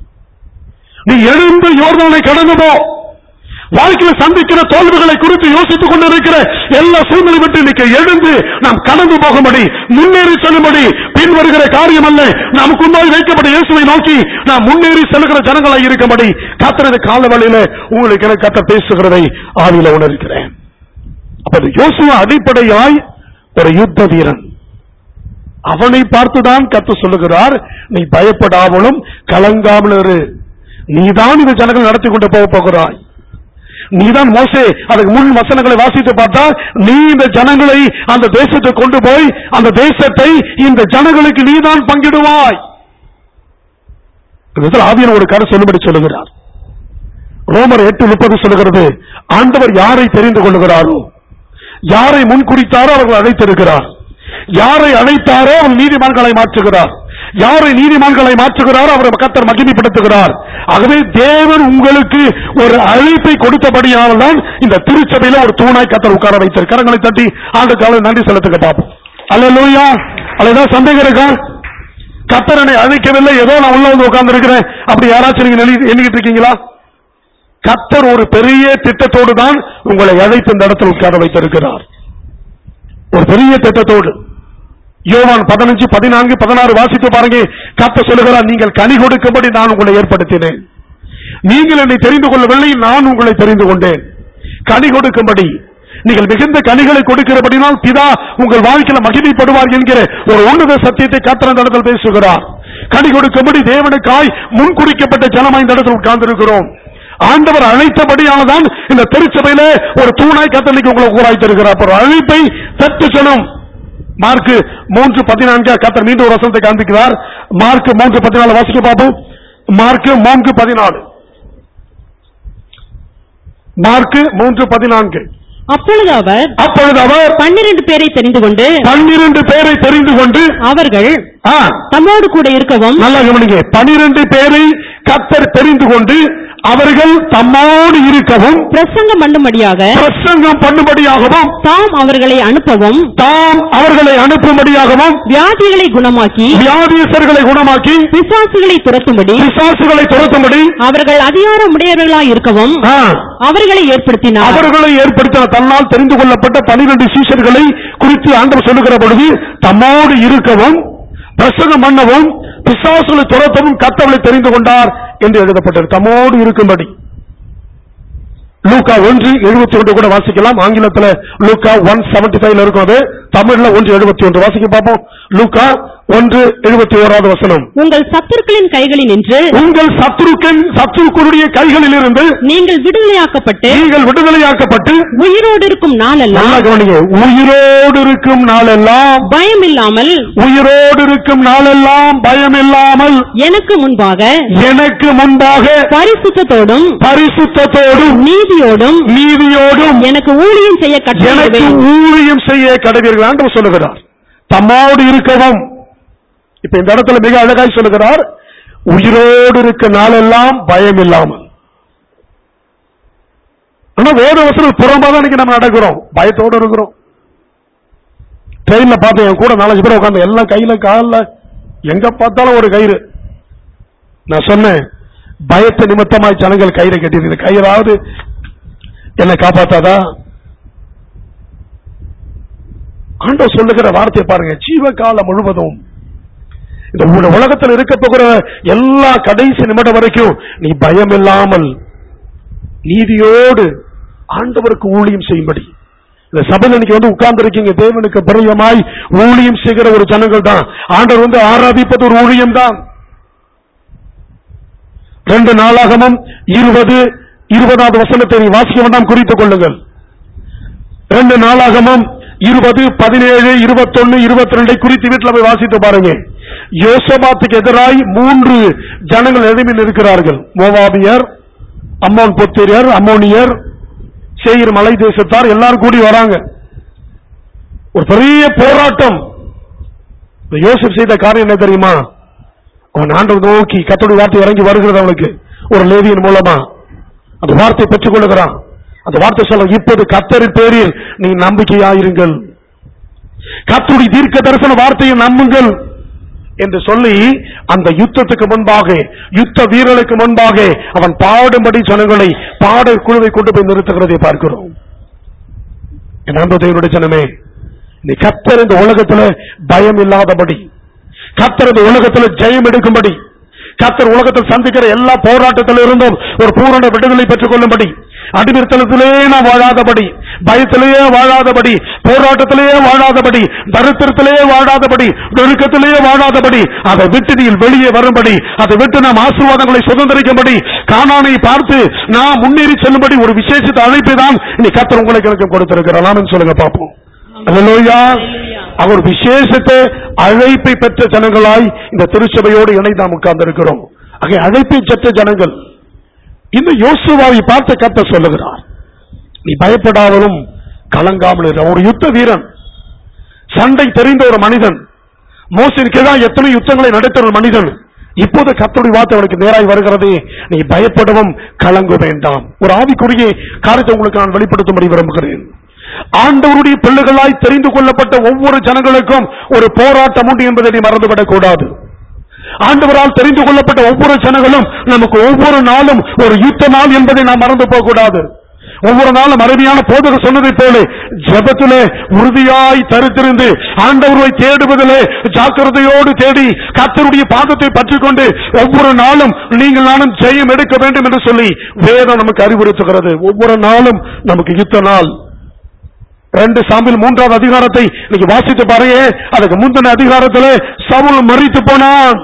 நீ எழுந்து யோர்தானை கடந்து போ வாழ்க்கையில் சந்திக்கிற தோல்விகளை குறித்து யோசித்துக் கொண்டிருக்கிற எல்லா சூழ்நிலை விட்டு இன்னைக்கு எழுந்து நாம் கடந்து போகும்படி முன்னேறி செல்லும்படி பின் வருகிற காரியம் அல்ல நமக்கு முன்னாடி வைக்கப்பட்ட இயேசுவை நோக்கி நாம் முன்னேறி செல்கிற ஜனங்களாய் இருக்கும்படி கத்திரது கால வழியில உங்களுக்கு எனக்கு கத்த பேசுகிறதை ஆவியில உணர்கிறேன் அப்ப இந்த யோசுவா அடிப்படையாய் ஒரு யுத்த வீரன் அவனை பார்த்துதான் கத்து சொல்லுகிறார் நீ பயப்படாமலும் கலங்காமல் இரு நீதான் இந்த ஜனங்களை நடத்தி கொண்டு போக போகிறாய் நீதான் மோசே அதுக்கு முன் வசனங்களை வாசித்து பார்த்தா நீ இந்த ஜனங்களை அந்த தேசத்துக்கு கொண்டு போய் அந்த தேசத்தை இந்த ஜனங்களுக்கு நீதான் பங்கிடுவாய் இந்த இடத்துல ஆவியான ஒரு கரு சொல்லும்படி சொல்லுகிறார் ரோமர் எட்டு முப்பது சொல்லுகிறது ஆண்டவர் யாரை தெரிந்து கொள்ளுகிறாரோ யாரை முன்குறித்தாரோ அவர்கள் அழைத்திருக்கிறார் யாரை அழைத்தாரோ அவர் நீதிமான்களை மாற்றுகிறார் யாரை நீதிமான்களை மாற்றுகிறாரோ அவர் கத்தர் மகிமைப்படுத்துகிறார் ஆகவே தேவன் உங்களுக்கு ஒரு அழைப்பை கொடுத்தபடியால் தான் இந்த திருச்சபையில ஒரு தூணாய் கத்தர் உட்கார வைத்தார் கரங்களை தட்டி ஆண்டு கால நன்றி செலுத்துக்க பார்ப்போம் அல்ல அல்லதான் சந்தேகம் இருக்கா கத்தரனை அழைக்கவில்லை ஏதோ நான் உள்ள வந்து உட்கார்ந்து இருக்கிறேன் அப்படி யாராச்சும் நீங்க எண்ணி- எண்ணிக்கிட்டு இருக்கீங்களா கத்தர் ஒரு பெரிய திட்டத்தோடு தான் உங்களை அழைத்து இந்த இடத்தில் உட்கார வைத்திருக்கிறார் ஒரு பெரிய திட்டத்தோடு யோவான் பதினஞ்சு பதினான்கு பதினாறு வாசித்து பாருங்க கத்த சொல்லுகிறார் நீங்கள் கனி கொடுக்கும்படி நான் உங்களை ஏற்படுத்தினேன் நீங்கள் என்னை தெரிந்து கொள்ளவில்லை நான் உங்களை தெரிந்து கொண்டேன் கனி கொடுக்கும்படி நீங்கள் மிகுந்த கனிகளை கொடுக்கிறபடினால் பிதா உங்கள் வாழ்க்கையில மகிமைப்படுவார் என்கிற ஒரு உன்னத சத்தியத்தை கத்திர இந்த இடத்தில் பேசுகிறார் கனி கொடுக்கும்படி தேவனுக்காய் முன் குறிக்கப்பட்ட ஜனமாய் இந்த இடத்தில் உட்கார்ந்திருக்கிறோம் ஆண்டவர் அழைத்தபடியானதான் இந்த திருச்சபையில ஒரு தூணாய் கத்தலிக்கு உங்களை ஊராய்த்திருக்கிறார் அப்ப ஒரு அழைப்பை பெற்று செல்லும் மார்க் மூன்று பதினான்கு கத்தர் மீண்டும் ஒரு வசனத்தை காண்பிக்கிறார் மார்க் மூன்று பதினாலு வாசிக்க பார்ப்போம் மார்க் மூன்று பதினாலு மார்க் மூன்று பதினான்கு அப்பொழுது அவர் அப்பொழுது அவர் பன்னிரண்டு பேரை தெரிந்து கொண்டு பன்னிரண்டு பேரை தெரிந்து கொண்டு அவர்கள் ஆ, தம்மோடு கூட இருக்கவும் நல்லா கவனிங்க பனிரெண்டு பேரை கத்தர் தெரிந்து கொண்டு அவர்கள் தம்மோடு இருக்கவும் பிரசங்கம் பண்ணும்படியாக பிரசங்கம் பண்ணும்படியாகவும் தாம் அவர்களை அனுப்பவும் தாம் அவர்களை அனுப்பும்படியாகவும் வியாதிகளை குணமாக்கி வியாதியஸ்தர்களை குணமாக்கி பிசாசுகளை துரத்தும்படி பிசாசுகளை துரத்தும்படி அவர்கள் அதிகாரம் உடையவர்களாய் இருக்கவும் ஆ, அவர்களை ஏற்படுத்தினார் அவர்களை ஏற்படுத்தின தன்னால் தெரிந்து கொள்ளப்பட்ட பனிரெண்டு சீஷர்களை குறித்து ஆண்டவர் சொல்லுகிற பொழுது தம்மோடு இருக்கவும் பிரசங்கம் பண்ணவும் பிசாசுகளை துரத்தவும் கத்தவளை தெரிந்து கொண்டார் என்று எழுதப்பட்டது தம்மோடு இருக்கும்படி லூக்கா ஒன்று எழுபத்தி ஒன்று கூட வாசிக்கலாம் ஆங்கிலத்துல லூக்கா ஒன் செவன்டி ஃபைவ்ல இருக்கும் அது தமிழ்ல ஒன்று எழுபத்தி ஒன்று வாசிக்க பார்ப்போம் லூக்கா ஒன்று எழுபத்தி ஓராவது வசனம் உங்கள் சத்துருக்களின் கைகளில் நின்று உங்கள் சத்ருக்கன் சத்ருக்குடைய கைகளில் இருந்து நீங்கள் விடுதலையாக்கப்பட்டு நீங்கள் விடுதலையாக்கப்பட்டு உயிரோடு இருக்கும் நாளெல்லாம் நல்லா கவனிங்க உயிரோடு இருக்கும் நாளெல்லாம் பயம் இல்லாமல் உயிரோடு இருக்கும் நாளெல்லாம் பயம் இல்லாமல் எனக்கு முன்பாக எனக்கு முன்பாக பரிசுத்தத்தோடும் பரிசுத்தத்தோடும் நீதியோடும் நீதியோடும் எனக்கு ஊழியம் செய்ய எனக்கு கட்டளையிடுவேன் ஊழியம் செய்ய கடவீர்கள் ஆண்டவர் சொல்லுகிறார் தம்மோடு இருக்கவும் இப்ப இந்த இடத்துல மிக அழகாய் சொல்லுகிறார் உயிரோடு இருக்க நாளெல்லாம் பயம் இல்லாமல் ஆனா வேத வசனம் புறம்பா தான் இன்னைக்கு நம்ம நடக்கிறோம் பயத்தோடு இருக்கிறோம் ட்ரெயின்ல பார்த்தேன் என் கூட நாலஞ்சு பேர் உட்காந்து எல்லாம் கையில கால்ல எங்க பார்த்தாலும் ஒரு கயிறு நான் சொன்னேன் பயத்தை நிமித்தமாய் ஜனங்கள் கயிறை கட்டியிருக்கு கயிறாவது என்னை காப்பாத்தாதா ஆண்டவர் சொல்லுகிற வார்த்தையை பாருங்க ஜீவகாலம் முழுவதும் இந்த உல- உலகத்தில் இருக்க போகிற எல்லா கடைசி நிமிடம் வரைக்கும் நீ பயம் இல்லாமல் நீதியோடு ஆண்டவருக்கு ஊழியம் செய்யும்படி இந்த சபையில இன்னைக்கு வந்து உட்கார்ந்து இருக்கீங்க தேவனுக்கு பிரியமாய் ஊழியம் செய்கிற ஒரு ஜனங்கள் தான் ஆண்டவர் வந்து ஆராதிப்பது ஒரு ஊழியம் தான் ரெண்டு நாளாகமும் இருபது இருபதாவது வசனத்தை நீ வாசிக்க வேண்டாம் குறித்துக் கொள்ளுங்கள் ரெண்டு நாளாகமும் இருபது பதினேழு இருபத்தொன்னு இருபத்தி ரெண்டை குறித்து வீட்டில் போய் வாசித்து பாருங்க யோசபாத்துக்கு எதிராய் மூன்று ஜனங்கள் எழுமில் இருக்கிறார்கள் மோவாபியர் அம்மோன் புத்திரியர் அம்மோனியர் சேயிர் மலை தேசத்தார் எல்லாரும் கூடி வராங்க ஒரு பெரிய போராட்டம் இந்த யோசப் செய்த காரியம் என்ன தெரியுமா அவன் ஆண்டவர் நோக்கி கத்தோடி வார்த்தை இறங்கி வருகிறது அவனுக்கு ஒரு லேவியின் மூலமா அந்த வார்த்தை பெற்றுக் கொள்ளுகிறான் அந்த வார்த்தை சொல்ல இப்போது கத்தரின் பேரில் நீ நம்பிக்கையாயிருங்கள் கத்துடி தீர்க்க தரிசன வார்த்தையை நம்புங்கள் என்று சொல்லி அந்த யுத்தத்துக்கு முன்பாக யுத்த வீரர்களுக்கு முன்பாக அவன் பாடும்படி ஜனங்களை பாடல் குழுவை கொண்டு போய் நிறுத்துகிறதை பார்க்கிறோம் என் அன்பு தேவனுடைய ஜனமே நீ கத்தர் இந்த உலகத்துல பயம் இல்லாதபடி கத்தர் இந்த உலகத்துல ஜெயம் எடுக்கும்படி கத்தர் உலகத்தில் சந்திக்கிற எல்லா போராட்டத்தில் இருந்தும் ஒரு பூரண விடுதலை பெற்றுக் கொள்ளும்படி அடிமைத்தனத்திலே நாம் வாழாதபடி பயத்திலேயே வாழாதபடி போராட்டத்திலேயே வாழாதபடி தரித்திரத்திலேயே வாழாதபடி நெருக்கத்திலேயே வாழாதபடி அதை விட்டு நீ வெளியே வரும்படி அதை விட்டு நாம் ஆசீர்வாதங்களை சுதந்திரிக்கும்படி காணானை பார்த்து நாம் முன்னேறி செல்லும்படி ஒரு விசேஷித்த அழைப்பை தான் நீ கத்தர் உங்களுக்கு எனக்கு கொடுத்திருக்கிறான் சொல்லுங்க பார்ப்போம் அல்லேலூயா. அவர் விசேஷத்தை அழைப்பை பெற்ற ஜனங்களாய் இந்த திருச்சபையோடு இணைந்து நாம் உட்கார்ந்திருக்கிறோம் ஆக அழைப்பை பெற்ற ஜனங்கள் இந்த யோசுவாவை பார்த்து கத்த சொல்லுகிறார் நீ பயப்படாமலும் கலங்காமல் இரு ஒரு யுத்த வீரன் சண்டை தெரிந்த ஒரு மனிதன் மோசின் கீழாக எத்தனை யுத்தங்களை நடத்த ஒரு மனிதன் இப்போது கத்தருடைய வார்த்தை அவனுக்கு நேராய் வருகிறது நீ பயப்படவும் கலங்க வேண்டாம் ஒரு ஆவிக்குரிய காரியத்தை உங்களுக்கு நான் வெளிப்படுத்தும்படி விரும்புகிறேன் ஆண்டவருடைய பிள்ளைகளாய் தெரிந்து கொள்ளப்பட்ட ஒவ்வொரு ஜனங்களுக்கும் ஒரு போராட்டம் உண்டு என்பதை நீ மறந்துவிடக் கூடாது ஆண்டவரால் தெரிந்து கொள்ளப்பட்ட ஒவ்வொரு ஜனங்களும் நமக்கு ஒவ்வொரு நாளும் ஒரு யுத்த நாள் என்பதை நாம் மறந்து போக கூடாது ஒவ்வொரு நாளும் அருமையான போதகர் சொன்னதைப் போல ஜெபத்திலே உறுதியாய் தரித்திருந்து ஆண்டவரை தேடுவதிலே ஜாக்கிரதையோடு தேடி கர்த்தருடைய பாதத்தை பற்றிக் கொண்டு ஒவ்வொரு நாளும் நீங்கள் நானும் ஜெயம் எடுக்க வேண்டும் என்று சொல்லி வேதம் நமக்கு அறிவுறுத்துகிறது ஒவ்வொரு நாளும் நமக்கு யுத்த நாள் ரெண்டு சாம்பிள் மூன்றாவது அதிகாரத்தை இன்னைக்கு வாசித்து பாருங்க அதுக்கு முந்தின அதிகாரத்திலே சவுல் மறித்து போனான்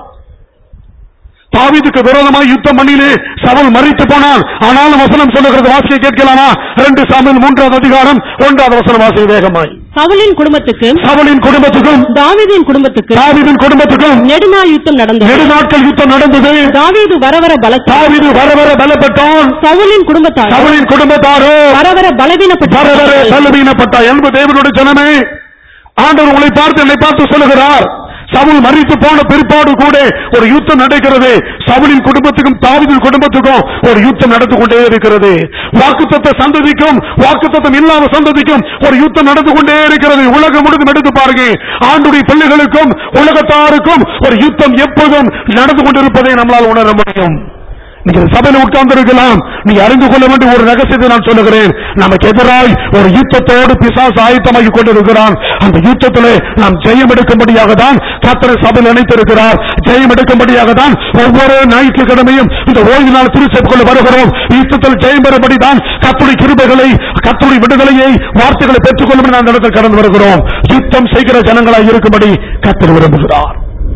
தாவீதுக்கு விரோதமாய் யுத்தம் பண்ணிலே சவுல் மறித்து போனான் ஆனாலும் வசனம் சொல்லுகிறது வாசியை கேட்கலாமா ரெண்டு சாம்பிள் மூன்றாவது அதிகாரம் ஒன்றாவது வசனம் வாசி வேகமாய் சவுலின் குடும்பத்துக்கு சவுலின் குடும்பத்துக்கும் தாவீதின் குடும்பத்துக்கு தாவீதின் குடும்பத்துக்கும் நெடுநாள் யுத்தம் நடந்தது நெடுநாட்கள் யுத்தம் நடந்தது தாவீது வர வர பலத்தார் தாவீது வர வர பலப்பட்டான் சவுலின் குடும்பத்தார் சவுலின் குடும்பத்தாரோ வர வர வர வர பலவீனப்பட்டார் பலவீனப்பட்டார் என்பது தேவனுடைய ஜனமே ஆண்டவர் உங்களை பார்த்து என்னை பார்த்து சொல்லுகிறார் சவுல் மறித்து போன பிற்பாடு கூட ஒரு யுத்தம் நடக்கிறது சவுலின் குடும்பத்துக்கும் தாவீதின் குடும்பத்துக்கும் ஒரு யுத்தம் நடந்து கொண்டே இருக்கிறது வாக்குத்தத்த சந்ததிக்கும் வாக்குத்தத்தம் இல்லாத சந்ததிக்கும் ஒரு யுத்தம் நடந்து கொண்டே இருக்கிறது உலகம் முழுதும் எடுத்து பாருங்க ஆண்டுடைய பிள்ளைகளுக்கும் உலகத்தாருக்கும் ஒரு யுத்தம் எப்போதும் நடந்து கொண்டிருப்பதை நம்மளால் உணர முடியும் நீங்க சபையில உட்கார்ந்து இருக்கலாம் நீ அறிந்து கொள்ள வேண்டிய ஒரு ரகசியத்தை நான் சொல்லுகிறேன் நமக்கு எதிராய் ஒரு யுத்தத்தோடு பிசாசு ஆயத்தமாகி கொண்டிருக்கிறான் அந்த யுத்தத்திலே நாம் ஜெயம் எடுக்கும்படியாக தான் கத்தரை சபையில் இணைத்திருக்கிறார் ஜெயம் எடுக்கும்படியாக தான் ஒவ்வொரு ஞாயிற்றுக்கிழமையும் இந்த ஓய்வு நாள் திருச்செப்புக்குள்ள வருகிறோம் யுத்தத்தில் ஜெயம் பெறும்படி தான் கத்துடைய கிருபைகளை கத்துடைய விடுதலையை வார்த்தைகளை பெற்றுக்கொள்ளும் நான் இடத்தில் கடந்து வருகிறோம் யுத்தம் செய்கிற ஜனங்களாய் இருக்கும்படி கத்தர் விரும்புகிறார்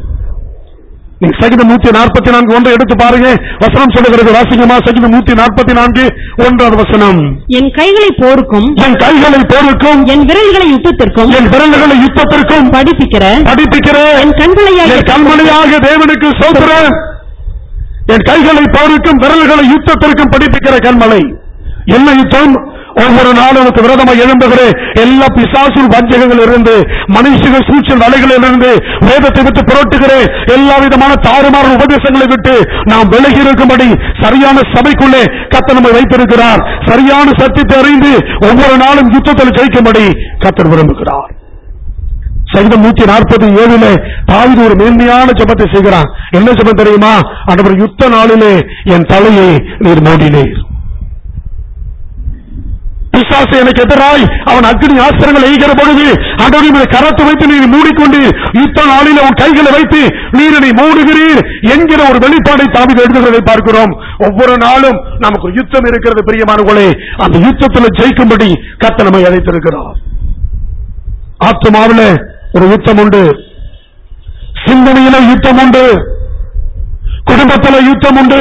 நீங்க சகிதம் நூத்தி நாற்பத்தி நான்கு ஒன்றை எடுத்து பாருங்க வசனம் சொல்லுகிறது வாசிங்கமா சகிதம் நூத்தி நாற்பத்தி நான்கு ஒன்றாவது வசனம் என் கைகளை போருக்கும் என் கைகளை போருக்கும் என் விரல்களை யுத்தத்திற்கும் என் விரல்களை யுத்தத்திற்கும் படிப்பிக்கிற படிப்பிக்கிறேன் என் கண்களையாகிய என் கண்மணியாக தேவனுக்கு சோத்துறேன் என் கைகளை போருக்கும் விரல்களை யுத்தத்திற்கும் படிப்பிக்கிற கண்மலை என்ன யுத்தம் ஒவ்வொரு நாளும் எனக்கு விரோதமாக எழும்புகிற எல்லா பிசாசு வஞ்சகங்கள் இருந்து மனுஷர்கள் சூழ்ச்சல் வலைகளில் இருந்து வேதத்தை விட்டு புரட்டுகிற எல்லா விதமான தாறுமாறு உபதேசங்களை விட்டு நாம் விலகி இருக்கும்படி சரியான சபைக்குள்ளே கத்த நம்மை வைத்திருக்கிறார் சரியான சத்தியத்தை அறிந்து ஒவ்வொரு நாளும் யுத்தத்தில் ஜெயிக்கும்படி கத்தர் விரும்புகிறார் சகிதம் நூத்தி நாற்பத்தி ஏழுல தாவிது ஒரு மேன்மையான ஜெபத்தை செய்கிறான் என்ன ஜெபம் தெரியுமா ஆண்டவர் யுத்த நாளிலே என் தலையை நீர் மூடினீர் பிசாசு எனக்கு எதிராய் அவன் அக்னி ஆசிரங்கள் எய்கிற பொழுது ஆண்டவரை கரத்து வைத்து நீர் மூடிக்கொண்டு யுத்த நாளில் உன் கைகளை வைத்து நீர் என்னை மூடுகிறீர் என்கிற ஒரு வெளிப்பாடை தாவிது எழுதுகிறதை பார்க்கிறோம் ஒவ்வொரு நாளும் நமக்கு ஒரு யுத்தம் இருக்கிறது பிரியமானவர்களே அந்த யுத்தத்தில் ஜெயிக்கும்படி கத்த நம்மை அழைத்திருக்கிறார் ஆத்மாவில ஒரு யுத்தம் உண்டு சிந்தனையில யுத்தம் உண்டு குடும்பத்தில யுத்தம் உண்டு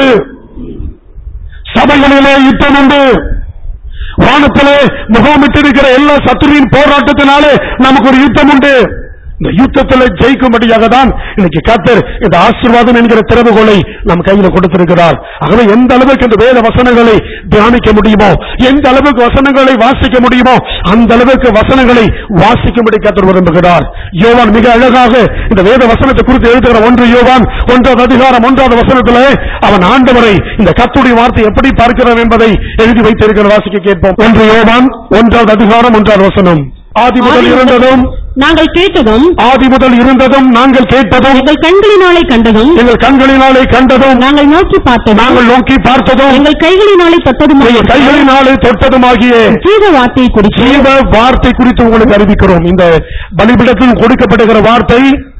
சபைகளிலே யுத்தம் உண்டு வானத்திலே முகாமிட்டிருக்கிற எல்லா சத்துருவின் போராட்டத்தினாலே நமக்கு ஒரு யுத்தம் உண்டு இந்த யுத்தத்தில் ஜெயிக்கும்படியாக தான் இன்னைக்கு கத்தர் இந்த ஆசீர்வாதம் என்கிற திறவுகோலை நம் கையில கொடுத்திருக்கிறார் ஆகவே எந்த அளவுக்கு இந்த வேத வசனங்களை தியானிக்க முடியுமோ எந்த அளவுக்கு வசனங்களை வாசிக்க முடியுமோ அந்த அளவுக்கு வசனங்களை வாசிக்கும்படி கத்தர் விரும்புகிறார் யோவான் மிக அழகாக இந்த வேத வசனத்தை குறித்து எழுதுகிற ஒன்று யோவான் ஒன்றாவது அதிகாரம் ஒன்றாவது வசனத்திலே அவன் ஆண்டவரை இந்த கத்துடைய வார்த்தை எப்படி பார்க்கிறார் என்பதை எழுதி வைத்திருக்கிற வாசிக்க கேட்போம் ஒன்று யோவான் ஒன்றாவது அதிகாரம் ஒன்றாவது வசனம் ஆதி முதல் இருந்ததும் நாங்கள் கேட்டதும் ஆதி முதல் இருந்ததும் நாங்கள் கேட்பதும் எங்கள் கண்களினாலே கண்டதும் எங்கள் கண்களினாலே கண்டதும் நாங்கள் நோக்கி பார்த்ததும் நாங்கள் நோக்கி பார்த்ததும் எங்கள் கைகளினாலே தொட்டதும் எங்கள் கைகளினாலே தொட்டதுமாகிய ஜீவ வார்த்தையை குறித்து ஜீவ வார்த்தை குறித்து உங்களுக்கு அறிவிக்கிறோம் இந்த பலிபிடத்தில் கொடுக்கப்படுகிற வார்த்தை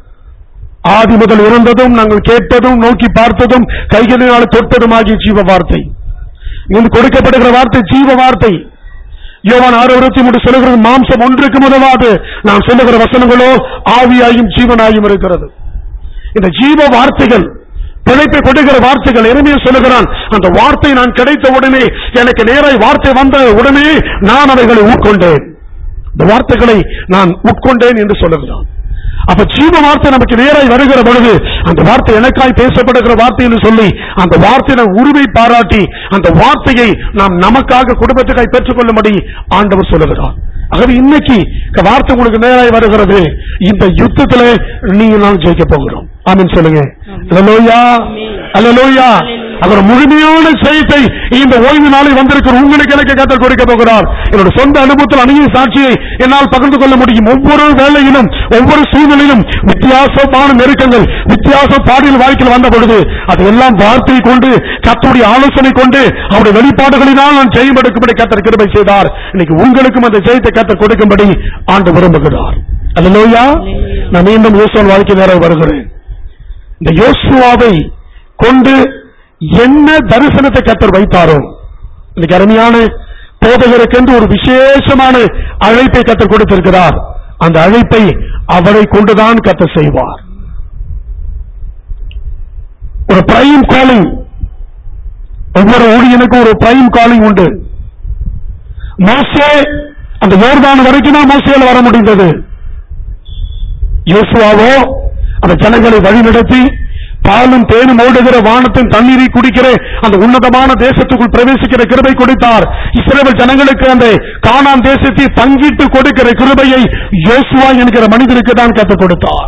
ஆதி முதல் இருந்ததும் நாங்கள் கேட்பதும் நோக்கி பார்த்ததும் கைகளினால் தொட்டதுமாகிய ஜீவ வார்த்தை இங்கு கொடுக்கப்படுகிற வார்த்தை ஜீவ வார்த்தை யோவான் ஆறு இருபத்தி மூன்று சொல்லுகிறது மாம்சம் ஒன்றுக்கு முதலாது நான் சொல்லுகிற வசனங்களோ ஆவியாயும் ஜீவனாயும் இருக்கிறது இந்த ஜீவ வார்த்தைகள் பிழைப்பை கொடுக்கிற வார்த்தைகள் எருமையை சொல்லுகிறான் அந்த வார்த்தை நான் கிடைத்த உடனே எனக்கு நேராய் வார்த்தை வந்த உடனே நான் அவைகளை உட்கொண்டேன் இந்த வார்த்தைகளை நான் உட்கொண்டேன் என்று சொல்லுகிறான் அப்ப ஜீவ வார்த்தை நமக்கு நேராய் வருகிற பொழுது அந்த வார்த்தை எனக்காய் பேசப்படுகிற வார்த்தை என்று சொல்லி அந்த வார்த்தை நாம் உருவை பாராட்டி அந்த வார்த்தையை நாம் நமக்காக குடும்பத்துக்காய் பெற்றுக் கொள்ளும்படி ஆண்டவர் சொல்லுகிறார் ஆகவே இன்னைக்கு இந்த வார்த்தை உங்களுக்கு நேராய் வருகிறது இந்த யுத்தத்துல நீங்க நான் ஜெயிக்க போகிறோம் ஆமீன் சொல்லுங்க அல்லலோயா அல்லலோயா அதோட முழுமையான செய்தியை இந்த ஓய்வு நாளில் வந்திருக்கிற உங்களுக்கு எனக்கு கத்தர் கொடுக்க போகிறார் என்னோட சொந்த அனுபவத்தில் அநேக சாட்சியை என்னால் பகிர்ந்து கொள்ள முடியும் ஒவ்வொரு வேளையிலும் ஒவ்வொரு சூழ்நிலையிலும் வித்தியாசமான நெருக்கங்கள் வித்தியாச பாடியில் வாழ்க்கையில் வந்த பொழுது அதையெல்லாம் வார்த்தை கொண்டு கத்தருடைய ஆலோசனை கொண்டு அவருடைய வெளிப்பாடுகளினால் நான் ஜெயம் எடுக்கும்படி கத்தர் கிருபை செய்தார் இன்னைக்கு உங்களுக்கும் அந்த ஜெயத்தை கத்தர் கொடுக்கும்படி ஆண்டு விரும்புகிறார் அல்லா நான் மீண்டும் யோசுவன் வாழ்க்கை நேரம் வருகிறேன் இந்த யோசுவாவை கொண்டு என்ன தரிசனத்தை கத்தர் வைத்தாரோ இன்னைக்கு அருமையான போதகருக்கென்று ஒரு விசேஷமான அழைப்பை கத்தர் கொடுத்திருக்கிறார் அந்த அழைப்பை அவரை கொண்டுதான் கத்தர் செய்வார் ஒரு பிரைம் காலிங் ஒவ்வொரு ஊழியனுக்கும் ஒரு பிரைம் காலிங் உண்டு மோசே அந்த யோர்தான் வரைக்கும் தான் மோசையால் வர முடிந்தது யோசுவாவோ அந்த ஜனங்களை வழிநடத்தி பாலும் தேனும் ஓடுகிற வானத்தின் தண்ணீரை குடிக்கிற அந்த உன்னதமான தேசத்துக்குள் பிரவேசிக்கிற கிருபை கொடுத்தார் இஸ்ரேல் ஜனங்களுக்கு அந்த கானான் தேசத்தை பங்கிட்டு கொடுக்கிற கிருபையை யோசுவா என்கிற மனிதருக்கு தான் கற்றுக் கொடுத்தார்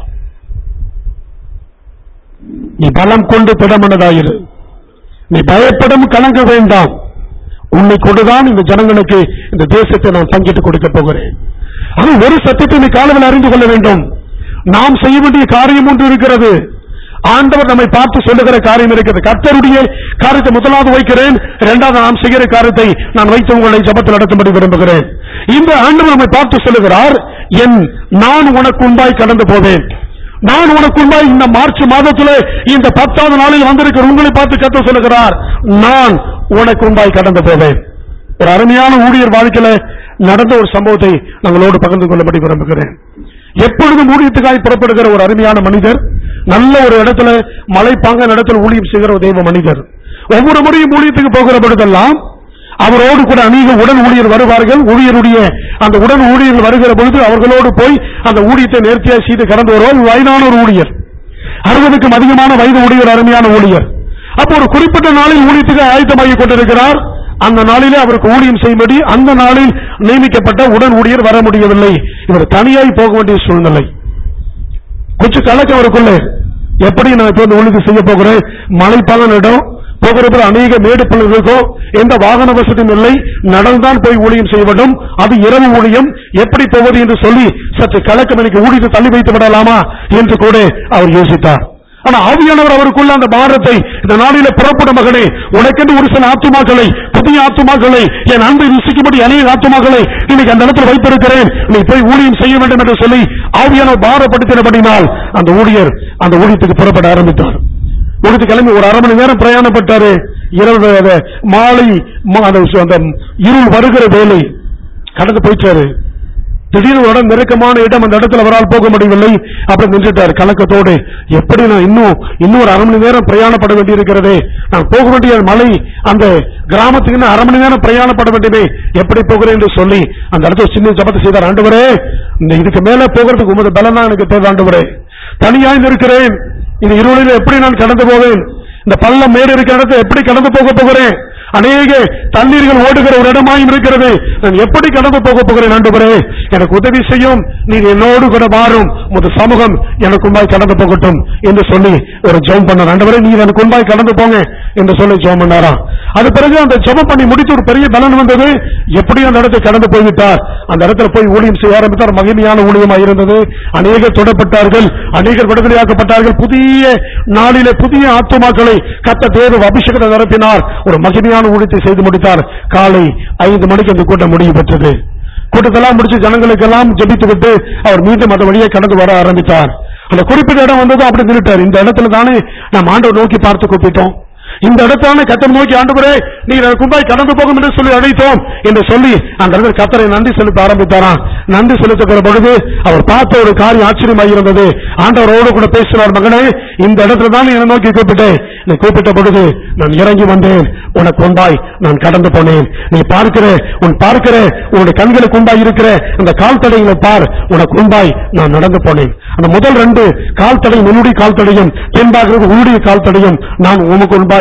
நீ பலம் கொண்டு திடமனதாயிரு நீ பயப்படும் கலங்க வேண்டாம் உன்னை கொண்டுதான் இந்த ஜனங்களுக்கு இந்த தேசத்தை நான் பங்கிட்டு கொடுக்க போகிறேன் அது ஒரு சத்தியத்தை நீ காலவில் அறிந்து கொள்ள வேண்டும் நாம் செய்ய வேண்டிய காரியம் ஒன்று இருக்கிறது ஆண்டவர் நம்மை பார்த்து சொல்லுகிற காரியம் இருக்கிறது கர்த்தருடைய காரியத்தை முதலாவது வைக்கிறேன் இரண்டாவது நாம் செய்கிற காரியத்தை நான் வைத்து உங்களை ஜபத்தில் நடத்தும்படி விரும்புகிறேன் இந்த ஆண்டவர் நம்மை பார்த்து சொல்லுகிறார் என் நான் உனக்கு உண்டாய் கடந்து போவேன் நான் உனக்கு உண்டாய் இந்த மார்ச் மாதத்தில் இந்த பத்தாவது நாளில் வந்திருக்கிற உங்களை பார்த்து கத்த சொல்லுகிறார் நான் உனக்கு உண்டாய் கடந்து போவேன் ஒரு அருமையான ஊழியர் வாழ்க்கையில நடந்த ஒரு சம்பவத்தை நாங்களோடு பகிர்ந்து கொள்ளபடி விரும்புகிறேன் எப்பொழுதும் ஊழியத்துக்காய் புறப்படுகிற ஒரு அருமையான மனிதர் நல்ல ஒரு இடத்துல மலைப்பாங்க இடத்துல ஊழியம் செய்கிற ஒரு தெய்வ மனிதர் ஒவ்வொரு முறையும் ஊழியத்துக்கு போகிற பொழுதெல்லாம் அவரோடு கூட அநேக உடன் ஊழியர் வருவார்கள் ஊழியருடைய அந்த உடன் ஊழியர்கள் வருகிற பொழுது அவர்களோடு போய் அந்த ஊழியத்தை நேர்த்தியாக செய்து கடந்து வருவார் வயதான ஒரு ஊழியர் அறுபதுக்கும் அதிகமான வயது உடைய அருமையான ஊழியர் அப்போ ஒரு குறிப்பிட்ட நாளில் ஊழியத்துக்கு ஆயத்தமாகி கொண்டிருக்கிறார் அந்த நாளிலே அவருக்கு ஊழியம் செய்யும்படி அந்த நாளில் நியமிக்கப்பட்ட உடன் ஊழியர் வர முடியவில்லை இவர் தனியாய் போக வேண்டிய சூழ்நிலை கொஞ்சம் கலக்கம் அவருக்குள்ள எப்படி நான் இப்ப இந்த ஊழியத்தை செய்ய போகிறேன் மலைப்பாலன் இடம் போகிறப்ப அநேக மேடு பள்ளம் இருக்கும் எந்த வாகன வசதியும் இல்லை நடந்தான் போய் ஊழியம் செய்ய வேண்டும் அது இரவு ஊழியம் எப்படி போவது என்று சொல்லி சற்று கலக்கம் எனக்கு ஊழியத்தை தள்ளி வைத்து விடலாமா என்று கூட அவர் யோசித்தார் ஆனா ஆவியானவர் அவருக்குள்ள அந்த பாரத்தை இந்த நாளில புறப்படும் மகனே உனக்கென்று ஒரு சில ஆத்துமாக்களை புதிய ஆத்துமாக்களை என் அன்பை ருசிக்கும்படி அநேக ஆத்துமாக்களை இன்னைக்கு அந்த இடத்துல வைத்திருக்கிறேன் நீ போய் ஊழியம் செய்ய வேண்டும் என்று சொல்லி ஆவியானவர் பாரப்படுத்தினபடினால் அந்த ஊழியர் அந்த ஊழியத்துக்கு புறப்பட ஆரம்பித்தார் ஊழியத்து கிளம்பி ஒரு அரை மணி நேரம் பிரயாணப்பட்டாரு இரவு அத- மாலை மா- அந்த அந்த இருள் வருகிற வேலை கடந்து போயிட்டாரு திடீர்னு ஒரு இடம் நெருக்கமான இடம் அந்த இடத்துல அவரால் போக முடியவில்லை அப்படி நின்றுட்டார் கலக்கத்தோடு எப்படி நான் இன்னும் இன்னும் ஒரு அரை மணி நேரம் பிரயாணப்பட வேண்டியிருக்கிறதே நான் போக வேண்டிய மலை அந்த கிராமத்துக்கு இன்னும் அரை மணி நேரம் பிரயாணப்பட வேண்டியதே எப்படி போகிறேன் என்று சொல்லி அந்த இடத்துல சின்ன ஜபத்தை செய்தார் ஆண்டவரே இந்த இதுக்கு மேல போகிறதுக்கு உமது பலம் தான் எனக்கு தேவை ஆண்டவரே தனியாய் நிற்கிறேன் இந்த இருளில் எப்படி நான் கடந்து போவேன் இந்த பள்ளம் மேடு இருக்கிற இடத்தை எப்படி கடந்து போக போகிறேன் அநேக தண்ணீர்கள் ஓடுகிற ஒரு இடமாயும் இருக்கிறது நான் எப்படி கடந்து போக போகிறேன் ஆண்டவரே எனக்கு உதவி செய்யும் நீர் என்னோடு கூட மாறும் முத சமூகம் எனக்கு உண்பாய் கடந்து போகட்டும் என்று சொல்லி ஒரு ஜெபம் பண்ணார் ஆண்டவரே நீர் எனக்கு உண்பாய் கடந்து போங்க என்று சொல்லி ஜெபம் பண்ணாராம் அது பிறகு அந்த ஜெபம் பண்ணி முடித்து ஒரு பெரிய பலன் வந்தது எப்படியும் அந்த இடத்தை கடந்து போய்விட்டார் அந்த இடத்துல போய் ஊழியம் செய்ய ஆரம்பித்தார் மகிமையான ஊழியமாக இருந்தது அநேகர் தொடப்பட்டார்கள் அநேகர் விடுதலையாக்கப்பட்டார்கள் புதிய நாளிலே புதிய ஆத்துமாக்களை கத்த தேவ அபிஷேகத்தை நிரப்பினார் ஒரு மகிமையான ஊழியத்தை செய்து முடித்தார் காலை ஐந்து மணிக்கு அந்த கூட்டம் முடிவு பெற்றது கூட்டத்தெல்லாம் முடிச்சு ஜனங்களுக்கெல்லாம் ஜெபித்து விட்டு அவர் மீண்டும் அந்த வழியை கடந்து வர ஆரம்பித்தார் அந்த குறிப்பிட்ட இடம் வந்ததும் அப்படி நின்றுட்டார் இந்த இடத்துல தானே நாம் ஆண்டவர் நோக்கி பார்த்து கூப்பிட்டோம் இந்த இடத்தான கத்தர் நோக்கி ஆண்டவரே நீர் எனக்கு முன்பாய் கடந்து போகும் என்று சொல்லி அழைத்தோம் என்று சொல்லி அந்த இடத்துல கத்தரை நன்றி செலுத்த ஆரம்பித்தாராம் நன்றி செலுத்துகிற பொழுது அவர் பார்த்த ஒரு காரியம் ஆச்சரியமாக இருந்தது ஆண்டவரோடு கூட பேசினார் மகனே இந்த இடத்துல தான் என்னை நோக்கி கூப்பிட்டேன் நீ கூப்பிட்ட பொழுது நான் இறங்கி வந்தேன் உனக்கு உண்டாய் நான் கடந்து போனேன் நீ பார்க்கிற உன் பார்க்கிற உன்னுடைய கண்களுக்கு உண்டாய் இருக்கிற அந்த கால் தடைகளை பார் உனக்கு உண்டாய் நான் நடந்து போனேன் அந்த முதல் ரெண்டு கால் தடை முன்னுடைய கால் தடையும் பின்பாக உன்னுடைய கால் தடையும் நான் உமக்கு உண்டாய்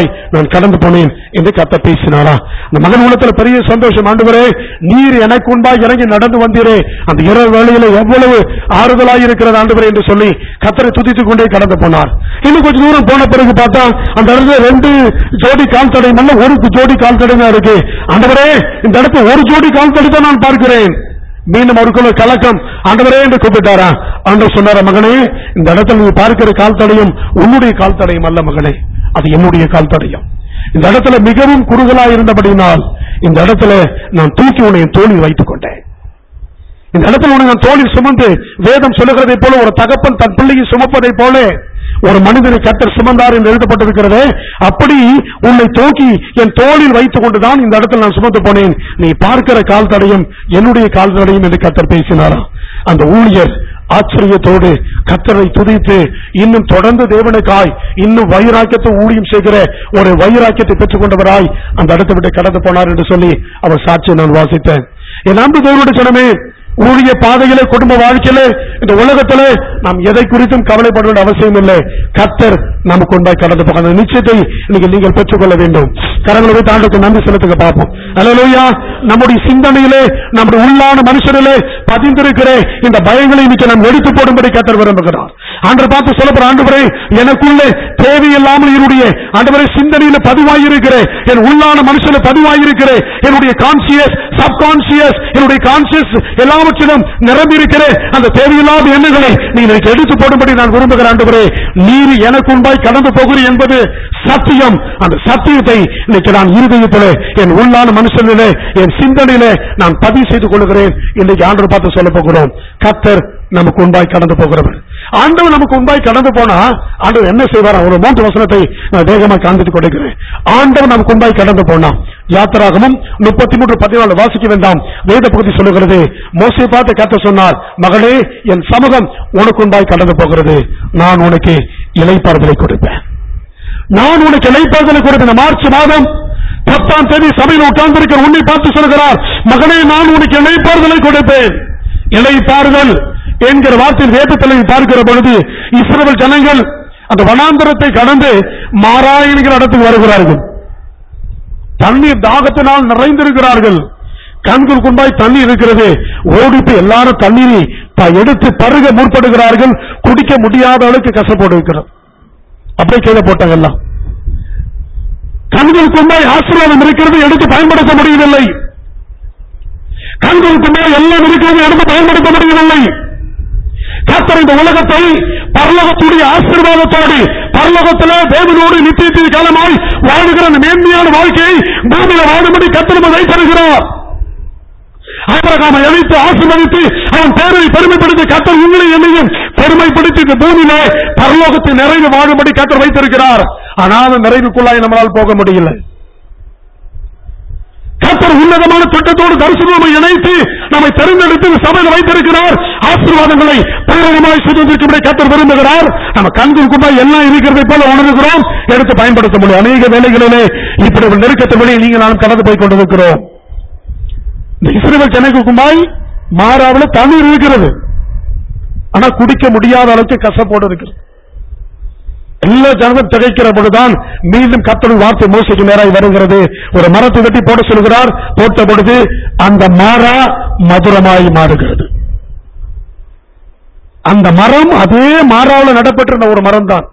முன்பாய் நான் கடந்து போனேன் என்று கத்த பேசினாரா அந்த மகன் உள்ளத்துல பெரிய சந்தோஷம் ஆண்டவரே நீர் எனக்கு முன்பாய் இறங்கி நடந்து வந்தீரே அந்த இரவு வேளையில எவ்வளவு ஆறுதலாய் இருக்கிறது ஆண்டவரே என்று சொல்லி கத்தரை துதித்துக் கொண்டே கடந்து போனார் இன்னும் கொஞ்சம் தூரம் போன பிறகு பார்த்தா அந்த இடத்துல ரெண்டு ஜோடி கால் தடை அல்ல ஒரு ஜோடி கால் தடை தான் இருக்கு ஆண்டவரே இந்த இடத்துல ஒரு ஜோடி கால் தடை தான் நான் பார்க்கிறேன் மீண்டும் அவருக்குள்ள கலக்கம் ஆண்டவரே என்று கூப்பிட்டாரா ஆண்டவர் சொன்னார மகனே இந்த இடத்துல நீ பார்க்கிற கால் தடையும் உன்னுடைய கால் தடையும் அல்ல மகனே அது என்னுடைய கால் தடையும் இந்த இடத்துல மிகவும் குறுகலா இருந்தபடினால் இந்த இடத்துல நான் தூக்கி உன்னை என் தோளில் வைத்துக் கொண்டேன் இந்த இடத்துல உன்னை நான் தோளில் சுமந்து வேதம் சொல்லுகிறதை போல ஒரு தகப்பன் தன் பிள்ளையை சுமப்பதை போல ஒரு மனிதனை கத்தர் சுமந்தார் என்று எழுதப்பட்டிருக்கிறது அப்படி உன்னை தூக்கி என் தோளில் வைத்துக் கொண்டுதான் இந்த இடத்துல நான் சுமந்து போனேன் நீ பார்க்கிற கால் தடையும் என்னுடைய கால் தடையும் என்று கத்தர் பேசினாராம் அந்த ஊழியர் ஆச்சரியத்தோடு கத்தரை துதித்து இன்னும் தொடர்ந்து தேவனுக்காய் இன்னும் வைராக்கியத்தை ஊழியம் செய்கிற ஒரு வைராக்கியத்தை பெற்றுக் கொண்டவராய் அந்த இடத்தை விட்டு கடந்து போனார் என்று சொல்லி அவர் சாட்சியை நான் வாசித்தேன் என் அன்பு தேவனுடைய ஜனமே ஊழிய பாதையிலே குடும்ப வாழ்க்கையிலே இந்த உலகத்திலே நாம் எதை குறித்தும் கவலைப்பட வேண்டிய அவசியம் இல்லை கத்தர் நமக்கு உண்டாய் கடந்து போக அந்த நிச்சயத்தை இன்னைக்கு நீங்கள் பெற்றுக்கொள்ள வேண்டும் கரங்களை வைத்து ஆண்டுக்கு நன்றி செலுத்துங்க பார்ப்போம் அல்லேலூயா நம்முடைய சிந்தனையிலே நம்முடைய உள்ளான மனுஷரிலே பதிந்திருக்கிற இந்த பயங்களை இன்னைக்கு நாம் எடுத்து போடும்படி கத்தர் விரும்புகிறார் ஆண்டு பார்த்து சொல்லப்படுற ஆண்டு எனக்குள்ளே தேவையில்லாமல் என்னுடைய ஆண்டவரை சிந்தனையில பதிவாயிருக்கிற என் உள்ளான மனுஷன பதிவாயிருக்கிற என்னுடைய கான்சியஸ் சப்கான்சியஸ் என்னுடைய கான்சியஸ் எல்லாவற்றிலும் நிரம்பியிருக்கிற அந்த தேவையில்லாத எண்ணங்களை நீ எனக்கு எடுத்து போடும்படி நான் விரும்புகிறேன் ஆண்டவரே நீர் எனக்கு உண்பாய் கடந்து போகிறீர் என்பது சத்தியம் அந்த சத்தியத்தை இன்னைக்கு நான் இருதயத்திலே என் உள்ளான மனுஷனிலே என் சிந்தனையிலே நான் பதிவு செய்து கொள்கிறேன் இன்னைக்கு ஆண்டவர் பார்த்து சொல்ல போகிறோம் கத்தர் நமக்கு உண்பாய் கடந்து போகிறவர் ஆண்டவர் நமக்கு உண்பாய் கடந்து போனா ஆண்டவர் என்ன செய்வார் ஒரு மூன்று வசனத்தை நான் வேகமாக காண்பித்துக் கொடுக்கிறேன் ஆண்டவர் நமக்கு உண்பாய் கடந்து போனா யாத்திராகமும் முப்பத்தி மூன்று பதினாலு வாசிக்க வேண்டாம் வேத பகுதி சொல்லுகிறது மோசை பார்த்து கத்த சொன்னார் மகளே என் சமூகம் உனக்கு உண்பாய் கடந்து போகிறது நான் உனக்கு இலைப்பாறுதலை கொடுப்பேன் நான் உனக்கு இலைப்பாறுதலை கொடுப்பேன் இந்த மார்ச் மாதம் பத்தாம் தேதி சபையில் உட்கார்ந்திருக்கிற உன்னை பார்த்து சொல்கிறார் மகனே நான் உனக்கு இலைப்பாறுதலை கொடுப்பேன் இலைப்பாறுதல் என்கிற வார்த்தை வேதத்தில் நீ பார்க்கிற பொழுது இஸ்ரவேல் ஜனங்கள் அந்த வனாந்தரத்தை கடந்து மாறா என்கிற இடத்துக்கு வருகிறார்கள் தண்ணீர் தாகத்தினால் நிறைந்திருக்கிறார்கள் கண்கள் குண்டாய் தண்ணீர் இருக்கிறது ஓடி போய் எல்லாரும் தண்ணீரை ப- எடுத்து பருக முற்படுகிறார்கள் குடிக்க முடியாத அளவுக்கு கசப்போடு இருக்கிறது அப்படியே கீழே போட்டாங்க எல்லாம் கண்கள் குண்டாய் ஆசீர்வாதம் இருக்கிறது எடுத்து பயன்படுத்த முடியவில்லை கண்கள் குண்டாய் எல்லாம் இருக்கிறது எடுத்து பயன்படுத்த முடியவில்லை கர்த்தர் இந்த உலகத்தை பரலோகத்துடைய ஆசீர்வாதத்தோடு பரலோகத்திலே தேவனோடு நித்தியத்தின் காலமாய் வாழ்கிற அந்த மேன்மையான வாழ்க்கையை பூமியில வாழும்படி கத்திரம வைத்திருக்கிறார் ஆபிரகாமை அழைத்து ஆசீர்வதித்து அவன் பேரை பெருமைப்படுத்தி கத்தர் உங்களை என்னையும் பெருமைப்படுத்தி இந்த பூமியிலே பரலோகத்தை நிறைவு வாழும்படி கத்தர் வைத்திருக்கிறார் ஆனால் அந்த நிறைவுக்குள்ளாய் நம்மளால் போக முடியல கத்தர் உன்னதமான திட்டத்தோடு தரிசனமை இணைத்து நம்மை தெரிந்தெடுத்து இந்த சபையில் வைத்திருக்கிறார் ஆசீர்வாதங்களை பகிரங்கமாய் சுதந்திரிக்கும்படி கத்தர் விரும்புகிறார் நம்ம கண்களுக்குள்ளா எல்லாம் இருக்கிறதை போல உணர்கிறோம் எடுத்து பயன்படுத்த முடியும் அநேக வேலைகளிலே இப்படி ஒரு நெருக்கத்தை வழியை நீங்க நானும் கடந்து போய் கொண்டிருக்கிறோம் இந்த இஸ்ரேல் ஜனகுமாய் மாறாவில் தண்ணீர் இருக்கிறது ஆனா குடிக்க முடியாத அளவுக்கு கசப்போடு இருக்கிறது எல்லா ஜனமும் திகைக்கிற பொழுதுதான் மீண்டும் கத்தரின் வார்த்தை மோசைக்கு நேராய் வருகிறது ஒரு மரத்தை வெட்டி போட சொல்கிறார் போட்ட பொழுது அந்த மாறா மதுரமாய் மாறுகிறது அந்த மரம் அதே மாறாவில் நடப்பட்டிருந்த ஒரு மரம் தான்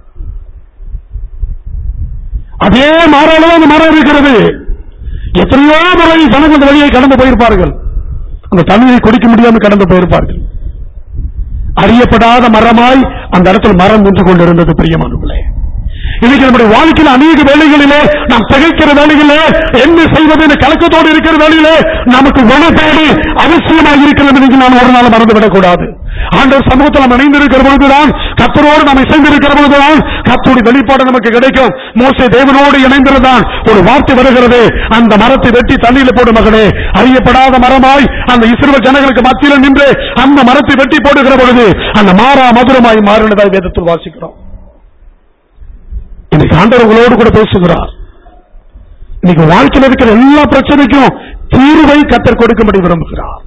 அதே மாறாவில் அந்த மரம் இருக்கிறது எத்தனையோ முறை ஜனங்கள் அந்த வழியை கடந்து போயிருப்பார்கள் அந்த தண்ணீரை குடிக்க முடியாமல் கடந்து போயிருப்பார்கள் அறியப்படாத மரமாய் அந்த இடத்துல மரம் நின்று கொண்டிருந்தது பிரியமானவர்களே இன்னைக்கு நம்முடைய வாழ்க்கையில் அநேக வேலைகளிலே நாம் திகைக்கிற வேலைகளிலே என்ன செய்வது என்ற கலக்கத்தோடு இருக்கிற வேலையிலே நமக்கு குணத்தோடு அவசியமாக இருக்கிறது என்று நாம் ஒரு நாள் மறந்துவிடக் கூடாது ஆண்டவர் சமூகத்தில் நாம் இணைந்திருக்கிற பொழுதுதான் கத்தரோடு நாம் இசைந்திருக்கிற பொழுதுதான் கத்தோடு வெளிப்பாடு நமக்கு கிடைக்கும் மோசே தேவனோடு இணைந்திருந்தான் ஒரு வார்த்தை வருகிறது அந்த மரத்தை வெட்டி தண்ணீரில் போடும் மகனே அறியப்படாத மரமாய் அந்த இஸ்ரவேல் ஜனங்களுக்கு மத்தியில் நின்று அந்த மரத்தை வெட்டி போடுகிற பொழுது அந்த மாறா மதுரமாய் மாறினதாய் வேதத்தில் வாசிக்கிறோம் இன்னைக்கு ஆண்டவர் உங்களோடு கூட பேசுகிறார் இன்னைக்கு வாழ்க்கையில் இருக்கிற எல்லா பிரச்சனைக்கும் தீர்வை கத்தர் கொடுக்கும்படி விரும்புகிறார்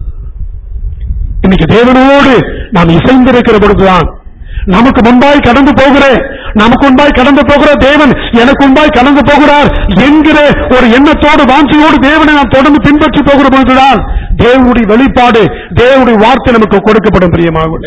இன்னைக்கு தேவனோடு நாம் இசைந்திருக்கிற பொழுதுதான் நமக்கு முன்பாய் கடந்து போகிற நமக்கு உண்டாய் கடந்து போகிற தேவன் எனக்கு உண்டாய் கடந்து போகிறார் என்கிற ஒரு எண்ணத்தோடு வாஞ்சியோடு தேவனை நாம் தொடர்ந்து பின்பற்றி போகிற பொழுதுதான் தேவனுடைய வெளிப்பாடு தேவனுடைய வார்த்தை நமக்கு கொடுக்கப்படும் பிரியமாகவில்லை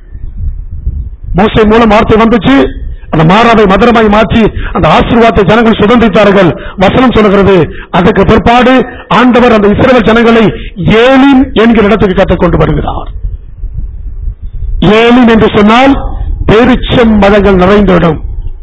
மோசை மூலம் வார்த்தை வந்துச்சு அந்த மாறாவை மதுரமாய் மாற்றி அந்த ஆசீர்வாதத்தை ஜனங்கள் சுதந்திரித்தார்கள் வசனம் சொல்லுகிறது அதுக்கு பிற்பாடு ஆண்டவர் அந்த இஸ்ரவேல் ஜனங்களை ஏலிம் என்கிற இடத்துக்கு கற்றுக் கொண்டு வருகிறார் ஏலிம் என்று சொன்னால் பெருச்சம் மதங்கள் நிறைந்த இடம்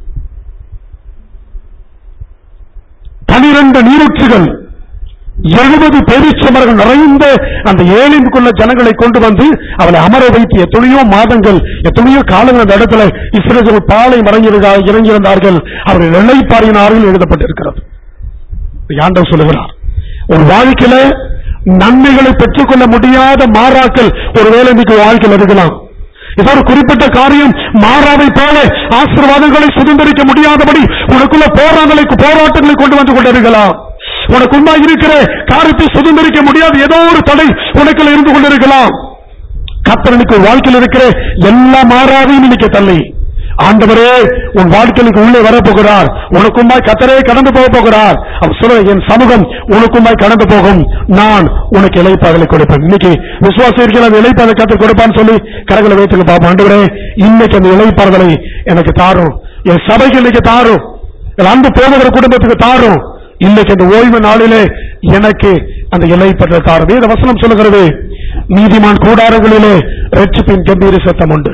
பனிரெண்டு நீரூற்றுகள் எழுபது பெருச்சமர்கள் நிறைந்த அந்த ஏழிற்குள்ள ஜனங்களை கொண்டு வந்து அவளை அமர வைத்து எத்தனையோ மாதங்கள் எத்தனையோ காலங்கள் அந்த இடத்துல இஸ்ரேல் பாலை மறைஞ்சிருந்தா இறங்கியிருந்தார்கள் அவர்கள் இழைப்பாரினார்கள் எழுதப்பட்டிருக்கிறது இதை ஆண்டவர் சொல்லுகிறார் ஒரு வாழ்க்கையில நன்மைகளை பெற்றுக்கொள்ள முடியாத மாறாக்கள் ஒருவேளை இன்னைக்கு வாழ்க்கையில் இருக்கலாம் இது ஒரு குறிப்பிட்ட காரியம் மாறாவை போல ஆசீர்வாதங்களை சுதந்திரிக்க முடியாதபடி உனக்குள்ள போராட்டங்களை போராட்டங்களை கொண்டு வந்து கொண்டிருக்கலாம் உனக்கு உண்டாகி இருக்கிற காரியத்தை சுதந்திரிக்க முடியாத ஏதோ ஒரு தடை உனக்குள்ள இருந்து கொண்டிருக்கலாம் கத்தரனுக்கு வாழ்க்கையில் இருக்கிற எல்லா மாறாவையும் இன்னைக்கு தள்ளி ஆண்டவரே உன் வாழ்க்கைக்கு உள்ளே வரப்போகிறார் உனக்குமாய் கத்தரே கடந்து போக போகிறார் அவர் சொல்ற என் சமூகம் உனக்குமாய் கடந்து போகும் நான் உனக்கு இலைப்பாதலை கொடுப்பேன் இன்னைக்கு விசுவாசம் இருக்கிற அந்த இலைப்பாதை கத்து கொடுப்பான்னு சொல்லி கரங்களை வைத்துக்க பாப்போம் ஆண்டவரே இன்னைக்கு அந்த இலைப்பாறுதலை எனக்கு தாரும் என் சபைக்கு இன்னைக்கு தாரும் என் அன்பு போகிற குடும்பத்துக்கு தாரும் இன்னைக்கு அந்த ஓய்வு நாளிலே எனக்கு அந்த இலைப்பற்ற தாரும் இந்த வசனம் சொல்லுகிறது நீதிமான் கூடாரங்களிலே ரட்சிப்பின் கம்பீர சத்தம் உண்டு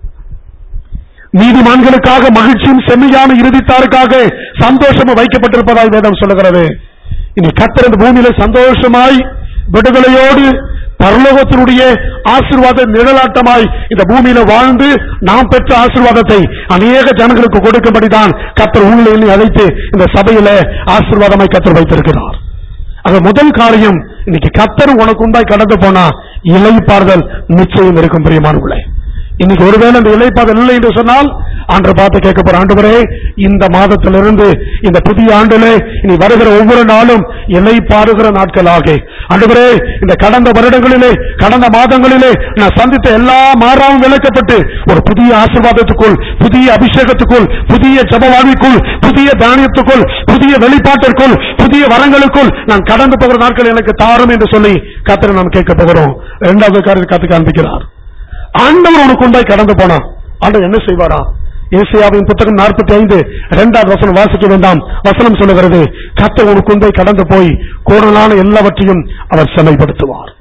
நீதிமான்களுக்காக மகிழ்ச்சியும் செம்மையான இறுதித்தாருக்காக சந்தோஷமும் வைக்கப்பட்டிருப்பதாய் வேதம் சொல்லுகிறது இனி கத்தர் இந்த பூமியில சந்தோஷமாய் விடுதலையோடு பரலோகத்தினுடைய ஆசீர்வாத நிழலாட்டமாய் இந்த பூமியில வாழ்ந்து நாம் பெற்ற ஆசீர்வாதத்தை அநேக ஜனங்களுக்கு கொடுக்கும்படிதான் கத்தர் உங்களை அழைத்து இந்த சபையில ஆசீர்வாதமாய் கத்தர் வைத்திருக்கிறார் அது முதல் காரியம் இன்னைக்கு கத்தர் உனக்கு உண்டாய் கடந்து போனா இலைப்பாறுதல் நிச்சயம் இருக்கும் பிரியமானவர்களே இன்னைக்கு ஒருவேளை அந்த இலைப்பாதல் இல்லை என்று சொன்னால் ஆண்டு பார்த்து கேட்க போற ஆண்டவரே இந்த மாதத்திலிருந்து இந்த புதிய ஆண்டிலே இனி வருகிற ஒவ்வொரு நாளும் இலை பாருகிற நாட்களாக ஆண்டவரே இந்த கடந்த வருடங்களிலே கடந்த மாதங்களிலே நான் சந்தித்த எல்லா மாறாவும் விளக்கப்பட்டு ஒரு புதிய ஆசீர்வாதத்துக்குள் புதிய அபிஷேகத்துக்குள் புதிய ஜப வாழ்விக்குள் புதிய தானியத்துக்குள் புதிய வெளிப்பாட்டிற்குள் புதிய வரங்களுக்குள் நான் கடந்து போகிற நாட்கள் எனக்கு தாரும் என்று சொல்லி கத்திர நாம் கேட்க போகிறோம் இரண்டாவது காரியத்தை கத்து காண்பிக்கிறார் ஆண்டவர் உனக்கு உண்டாய் கடந்து போனான் ஆண்டவர் என்ன செய்வாரா ஏசியாவின் புத்தகம் நாற்பத்தி ஐந்து இரண்டாவது வசனம் வாசிக்க வேண்டாம் வசனம் சொல்லுகிறது கத்தர் உனக்கு உண்டாய் கடந்து போய் கோணலான எல்லாவற்றையும் அவர் செமைப்படுத்துவார்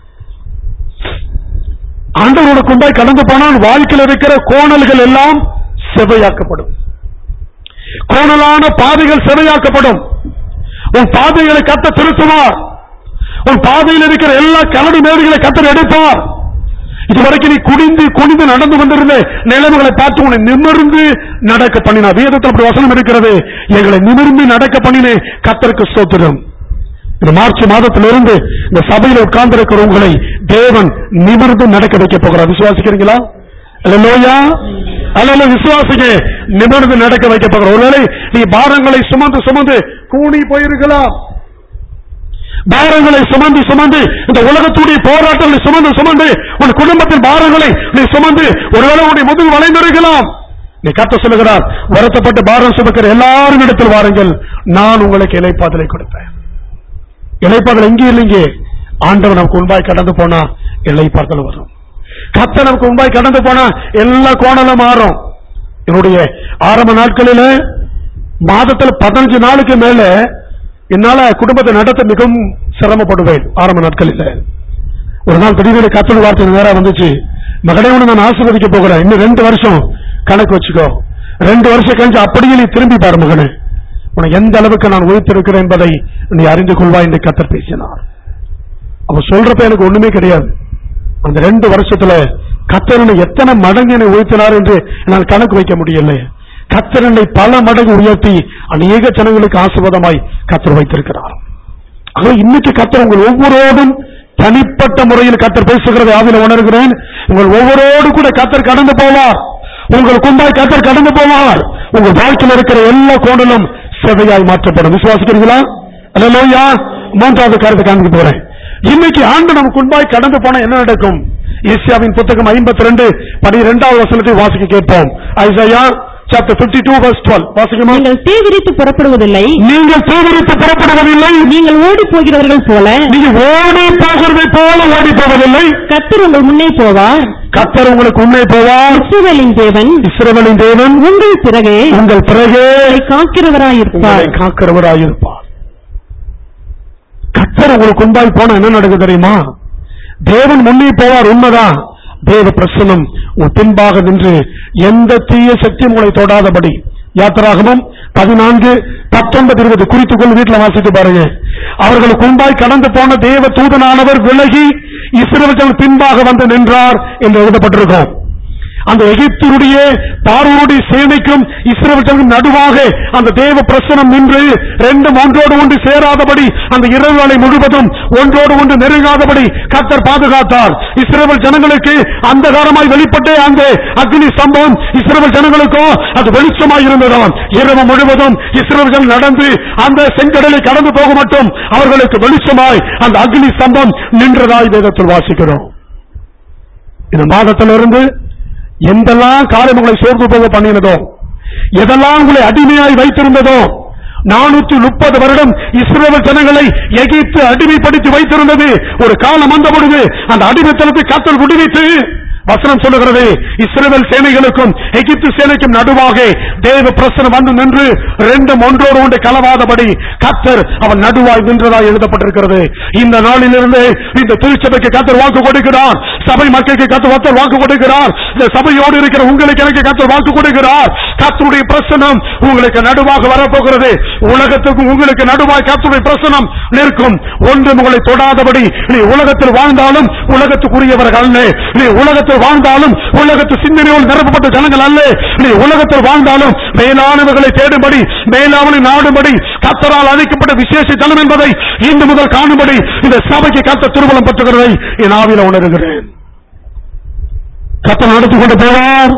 ஆண்டவர் உனக்கு உண்டாய் கடந்து போனால் வாழ்க்கையில் இருக்கிற கோணல்கள் எல்லாம் செவையாக்கப்படும் கோணலான பாதைகள் செவையாக்கப்படும் உன் பாதைகளை கத்த திருத்துவார் உன் பாதையில் இருக்கிற எல்லா கரடு மேடுகளை கத்தர் எடுப்பார் இதுவரைக்கும் நீ குனிந்து குனிந்து நடந்து கொண்டிருந்த நிலைமைகளை பார்த்து உன்னை நிமிர்ந்து நடக்க பண்ணினா வேதத்தில் அப்படி வசனம் இருக்கிறது எங்களை நிமிர்ந்து நடக்க பண்ணினே கத்தருக்கு ஸ்தோத்திரம் இந்த மார்ச் மாதத்திலிருந்து இந்த சபையில் உட்கார்ந்திருக்கிற உங்களை தேவன் நிமிர்ந்து நடக்க வைக்க போகிறார் விசுவாசிக்கிறீங்களா அல்லா அல்ல விசுவாசிக்க நிமிர்ந்து நடக்க வைக்க போகிற ஒருவேளை நீ பாரங்களை சுமந்து சுமந்து கூணி போயிருக்கலாம் பாரங்களை சுமந்து சுமந்து இந்த உலகத்துடைய போராட்டங்களை சுமந்து சுமந்து உன் குடும்பத்தின் பாரங்களை நீ சுமந்து ஒருவேளை உன்னை முதுகு வளைந்திருக்கலாம் நீ கத்த சொல்லுகிறார் வருத்தப்பட்டு பாரம் சுமக்கிற எல்லாரும் இடத்தில் வாருங்கள் நான் உங்களுக்கு இலைப்பாதலை கொடுப்பேன் இலைப்பாதல் எங்கே இல்லைங்க ஆண்டவன் நமக்கு உண்பாய் கடந்து போனா இலைப்பாதல் வரும் கத்த நமக்கு உண்பாய் கடந்து போனா எல்லா கோணலும் மாறும் என்னுடைய ஆரம்ப நாட்களில மாதத்துல பதினஞ்சு நாளுக்கு மேல என்னால குடும்பத்தை நடத்த மிகவும் சிரமப்படுவேன் ஆரம்ப நாட்களில் ஒரு நாள் திடீர்னு கத்தோட வார்த்தை நேரா வந்துச்சு மகனே உன்னை நான் ஆசீர்வதிக்க போகிறேன் இன்னும் ரெண்டு வருஷம் கணக்கு வச்சுக்கோ ரெண்டு வருஷம் கழிச்சு அப்படியே நீ திரும்பி பாரு மகனே உனக்கு எந்த அளவுக்கு நான் உயிர்த்திருக்கிறேன் என்பதை நீ அறிந்து கொள்வாய் என்று கத்தர் பேசினார் அவ சொல்றப்ப எனக்கு ஒண்ணுமே கிடையாது அந்த ரெண்டு வருஷத்துல கத்தரனை எத்தனை மடங்கு என்னை உயர்த்தினார் என்று என்னால் கணக்கு வைக்க முடியல கத்தரனை பல மடங்கு உயர்த்தி அநேக ஜனங்களுக்கு ஆசீர்வாதமாய் கத்தர் வைத்திருக்கிறார் ஆக இன்னைக்கு கத்தர் உங்கள் ஒவ்வொருவரோடும் தனிப்பட்ட முறையில் கத்தர் பேசுகிறதை ஆவில உணர்கிறேன் உங்கள் ஒவ்வொருவோடு கூட கத்தர் கடந்து போவார் உங்கள் கும்பாய் கத்தர் கடந்து போவார் உங்கள் வாழ்க்கையில் இருக்கிற எல்லா கோணலும் செவையாய் மாற்றப்படும் விசுவாசிக்கிறீங்களா அல்லையா மூன்றாவது காரியத்தை காண்பிக்க போறேன் இன்னைக்கு ஆண்டு நமக்கு முன்பாய் கடந்து போனா என்ன நடக்கும் ஏசியாவின் புத்தகம் ஐம்பத்தி ரெண்டு பனிரெண்டாவது வசனத்தை வாசிக்க கேட்போம் ஐசையா chapter 52 verse 12 வாசிக்கமா நீங்கள் தீவிரித்து புறப்படுவதில்லை நீங்கள் தீவிரித்து புறப்படுவதில்லை நீங்கள் ஓடி போகிறவர்கள் போல நீங்க ஓடி போகிறதை போல ஓடி போவதில்லை கர்த்தர் உங்கள் முன்னே போவார் கத்தர் உங்களுக்கு உண்மை போவார் இஸ்ரவேலின் தேவன் இஸ்ரவேலின் தேவன் உங்கள் பிறகே உங்கள் பிறகே உங்களை காக்கிறவராயிருப்பார் உங்களை காக்கிறவராயிருப்பார் கத்தர் உங்களுக்கு உண்டாய் போனா என்ன நடக்குது தெரியுமா தேவன் முன்னே போவார் உண்மைதான் தேவ பிரசனம் உன் பின்பாக நின்று எந்த தீய சக்தியும் உங்களை தொடாதபடி யாத்திராகமும் பதினான்கு பத்தொன்பது இருபது குறித்துக்கொள் வீட்டுல வாசித்து பாருங்க அவர்களுக்கு உண்டாய் கடந்து போன தேவ தூதனானவர் விலகி இஸ்ரவேல் பின்பாக வந்து நின்றார் என்று எழுதப்பட்டிருக்கும் அந்த எகிப்தினுடைய பார்வோருடைய சேனைக்கும் இஸ்ரவேலுக்கும் நடுவாக அந்த தேவ பிரசனம் நின்று ரெண்டும் ஒன்றோடு ஒன்று சேராதபடி அந்த இரவு வேளை முழுவதும் ஒன்றோடு ஒன்று நெருங்காதபடி கர்த்தர் பாதுகாத்தார் இஸ்ரவேல் ஜனங்களுக்கு அந்தகாரமாய் வெளிப்பட்ட அந்த அக்னி சம்பவம் இஸ்ரவேல் ஜனங்களுக்கோ அது வெளிச்சமாய் இருந்ததாம் இரவு முழுவதும் இஸ்ரவேல் நடந்து அந்த செங்கடலை கடந்து போக மட்டும் அவர்களுக்கு வெளிச்சமாய் அந்த அக்னி ஸ்தம்பம் நின்றதாய் வேதத்தில் வாசிக்கிறோம் இந்த மாதத்திலிருந்து எந்தெல்லாம் காரியம் உங்களை சோர்ந்து போக பண்ணினதோ எதெல்லாம் உங்களை அடிமையாய் வைத்திருந்ததோ நானூத்தி முப்பது வருடம் இஸ்ரேல் ஜனங்களை எகிப்து அடிமைப்படுத்தி வைத்திருந்தது ஒரு காலம் வந்த பொழுது அந்த அடிமைத்தனத்தை கத்தல் விடுவித்து வசனம் சொல்லுகிறது இஸ்ரேல் சேனைகளுக்கும் எகிப்து சேனைக்கும் நடுவாக தேவ பிரசனம் வந்து நின்று ரெண்டும் ஒன்றோடு ஒன்று கலவாதபடி கத்தர் அவன் நடுவாய் நின்றதாய் எழுதப்பட்டிருக்கிறது இந்த நாளிலிருந்து இந்த திருச்சபைக்கு கத்தர் வாக்கு கொடுக்கிறார் சபை மக்களுக்கு கத்தர் கத்தர் வாக்கு கொடுக்கிறார் இந்த சபையோடு இருக்கிற உங்களுக்கு எனக்கு கத்தர் வாக்கு கொடுக்கிறார் கத்தருடைய பிரசனம் உங்களுக்கு நடுவாக வரப்போகிறது உலகத்துக்கும் உங்களுக்கு நடுவாய் கத்தருடைய பிரசனம் நிற்கும் ஒன்று உங்களை தொடாதபடி நீ உலகத்தில் வாழ்ந்தாலும் உலகத்துக்குரியவர்கள் அல்ல நீ உலகத்தில் வாழ்ந்தாலும் உலகத்து சிந்தனையோடு நிரப்பப்பட்ட ஜனங்கள் அல்ல நீ உலகத்தில் வாழ்ந்தாலும் மேலானவர்களை தேடும்படி மேலாவனை நாடும்படி கத்தரால் அழைக்கப்பட்ட விசேஷ ஜனம் என்பதை இன்று முதல் காணும்படி இந்த சபைக்கு கத்த திருமணம் பெற்றுகிறதை என் ஆவில உணர்கிறேன் கத்தர் நடத்தி கொண்டு போவார்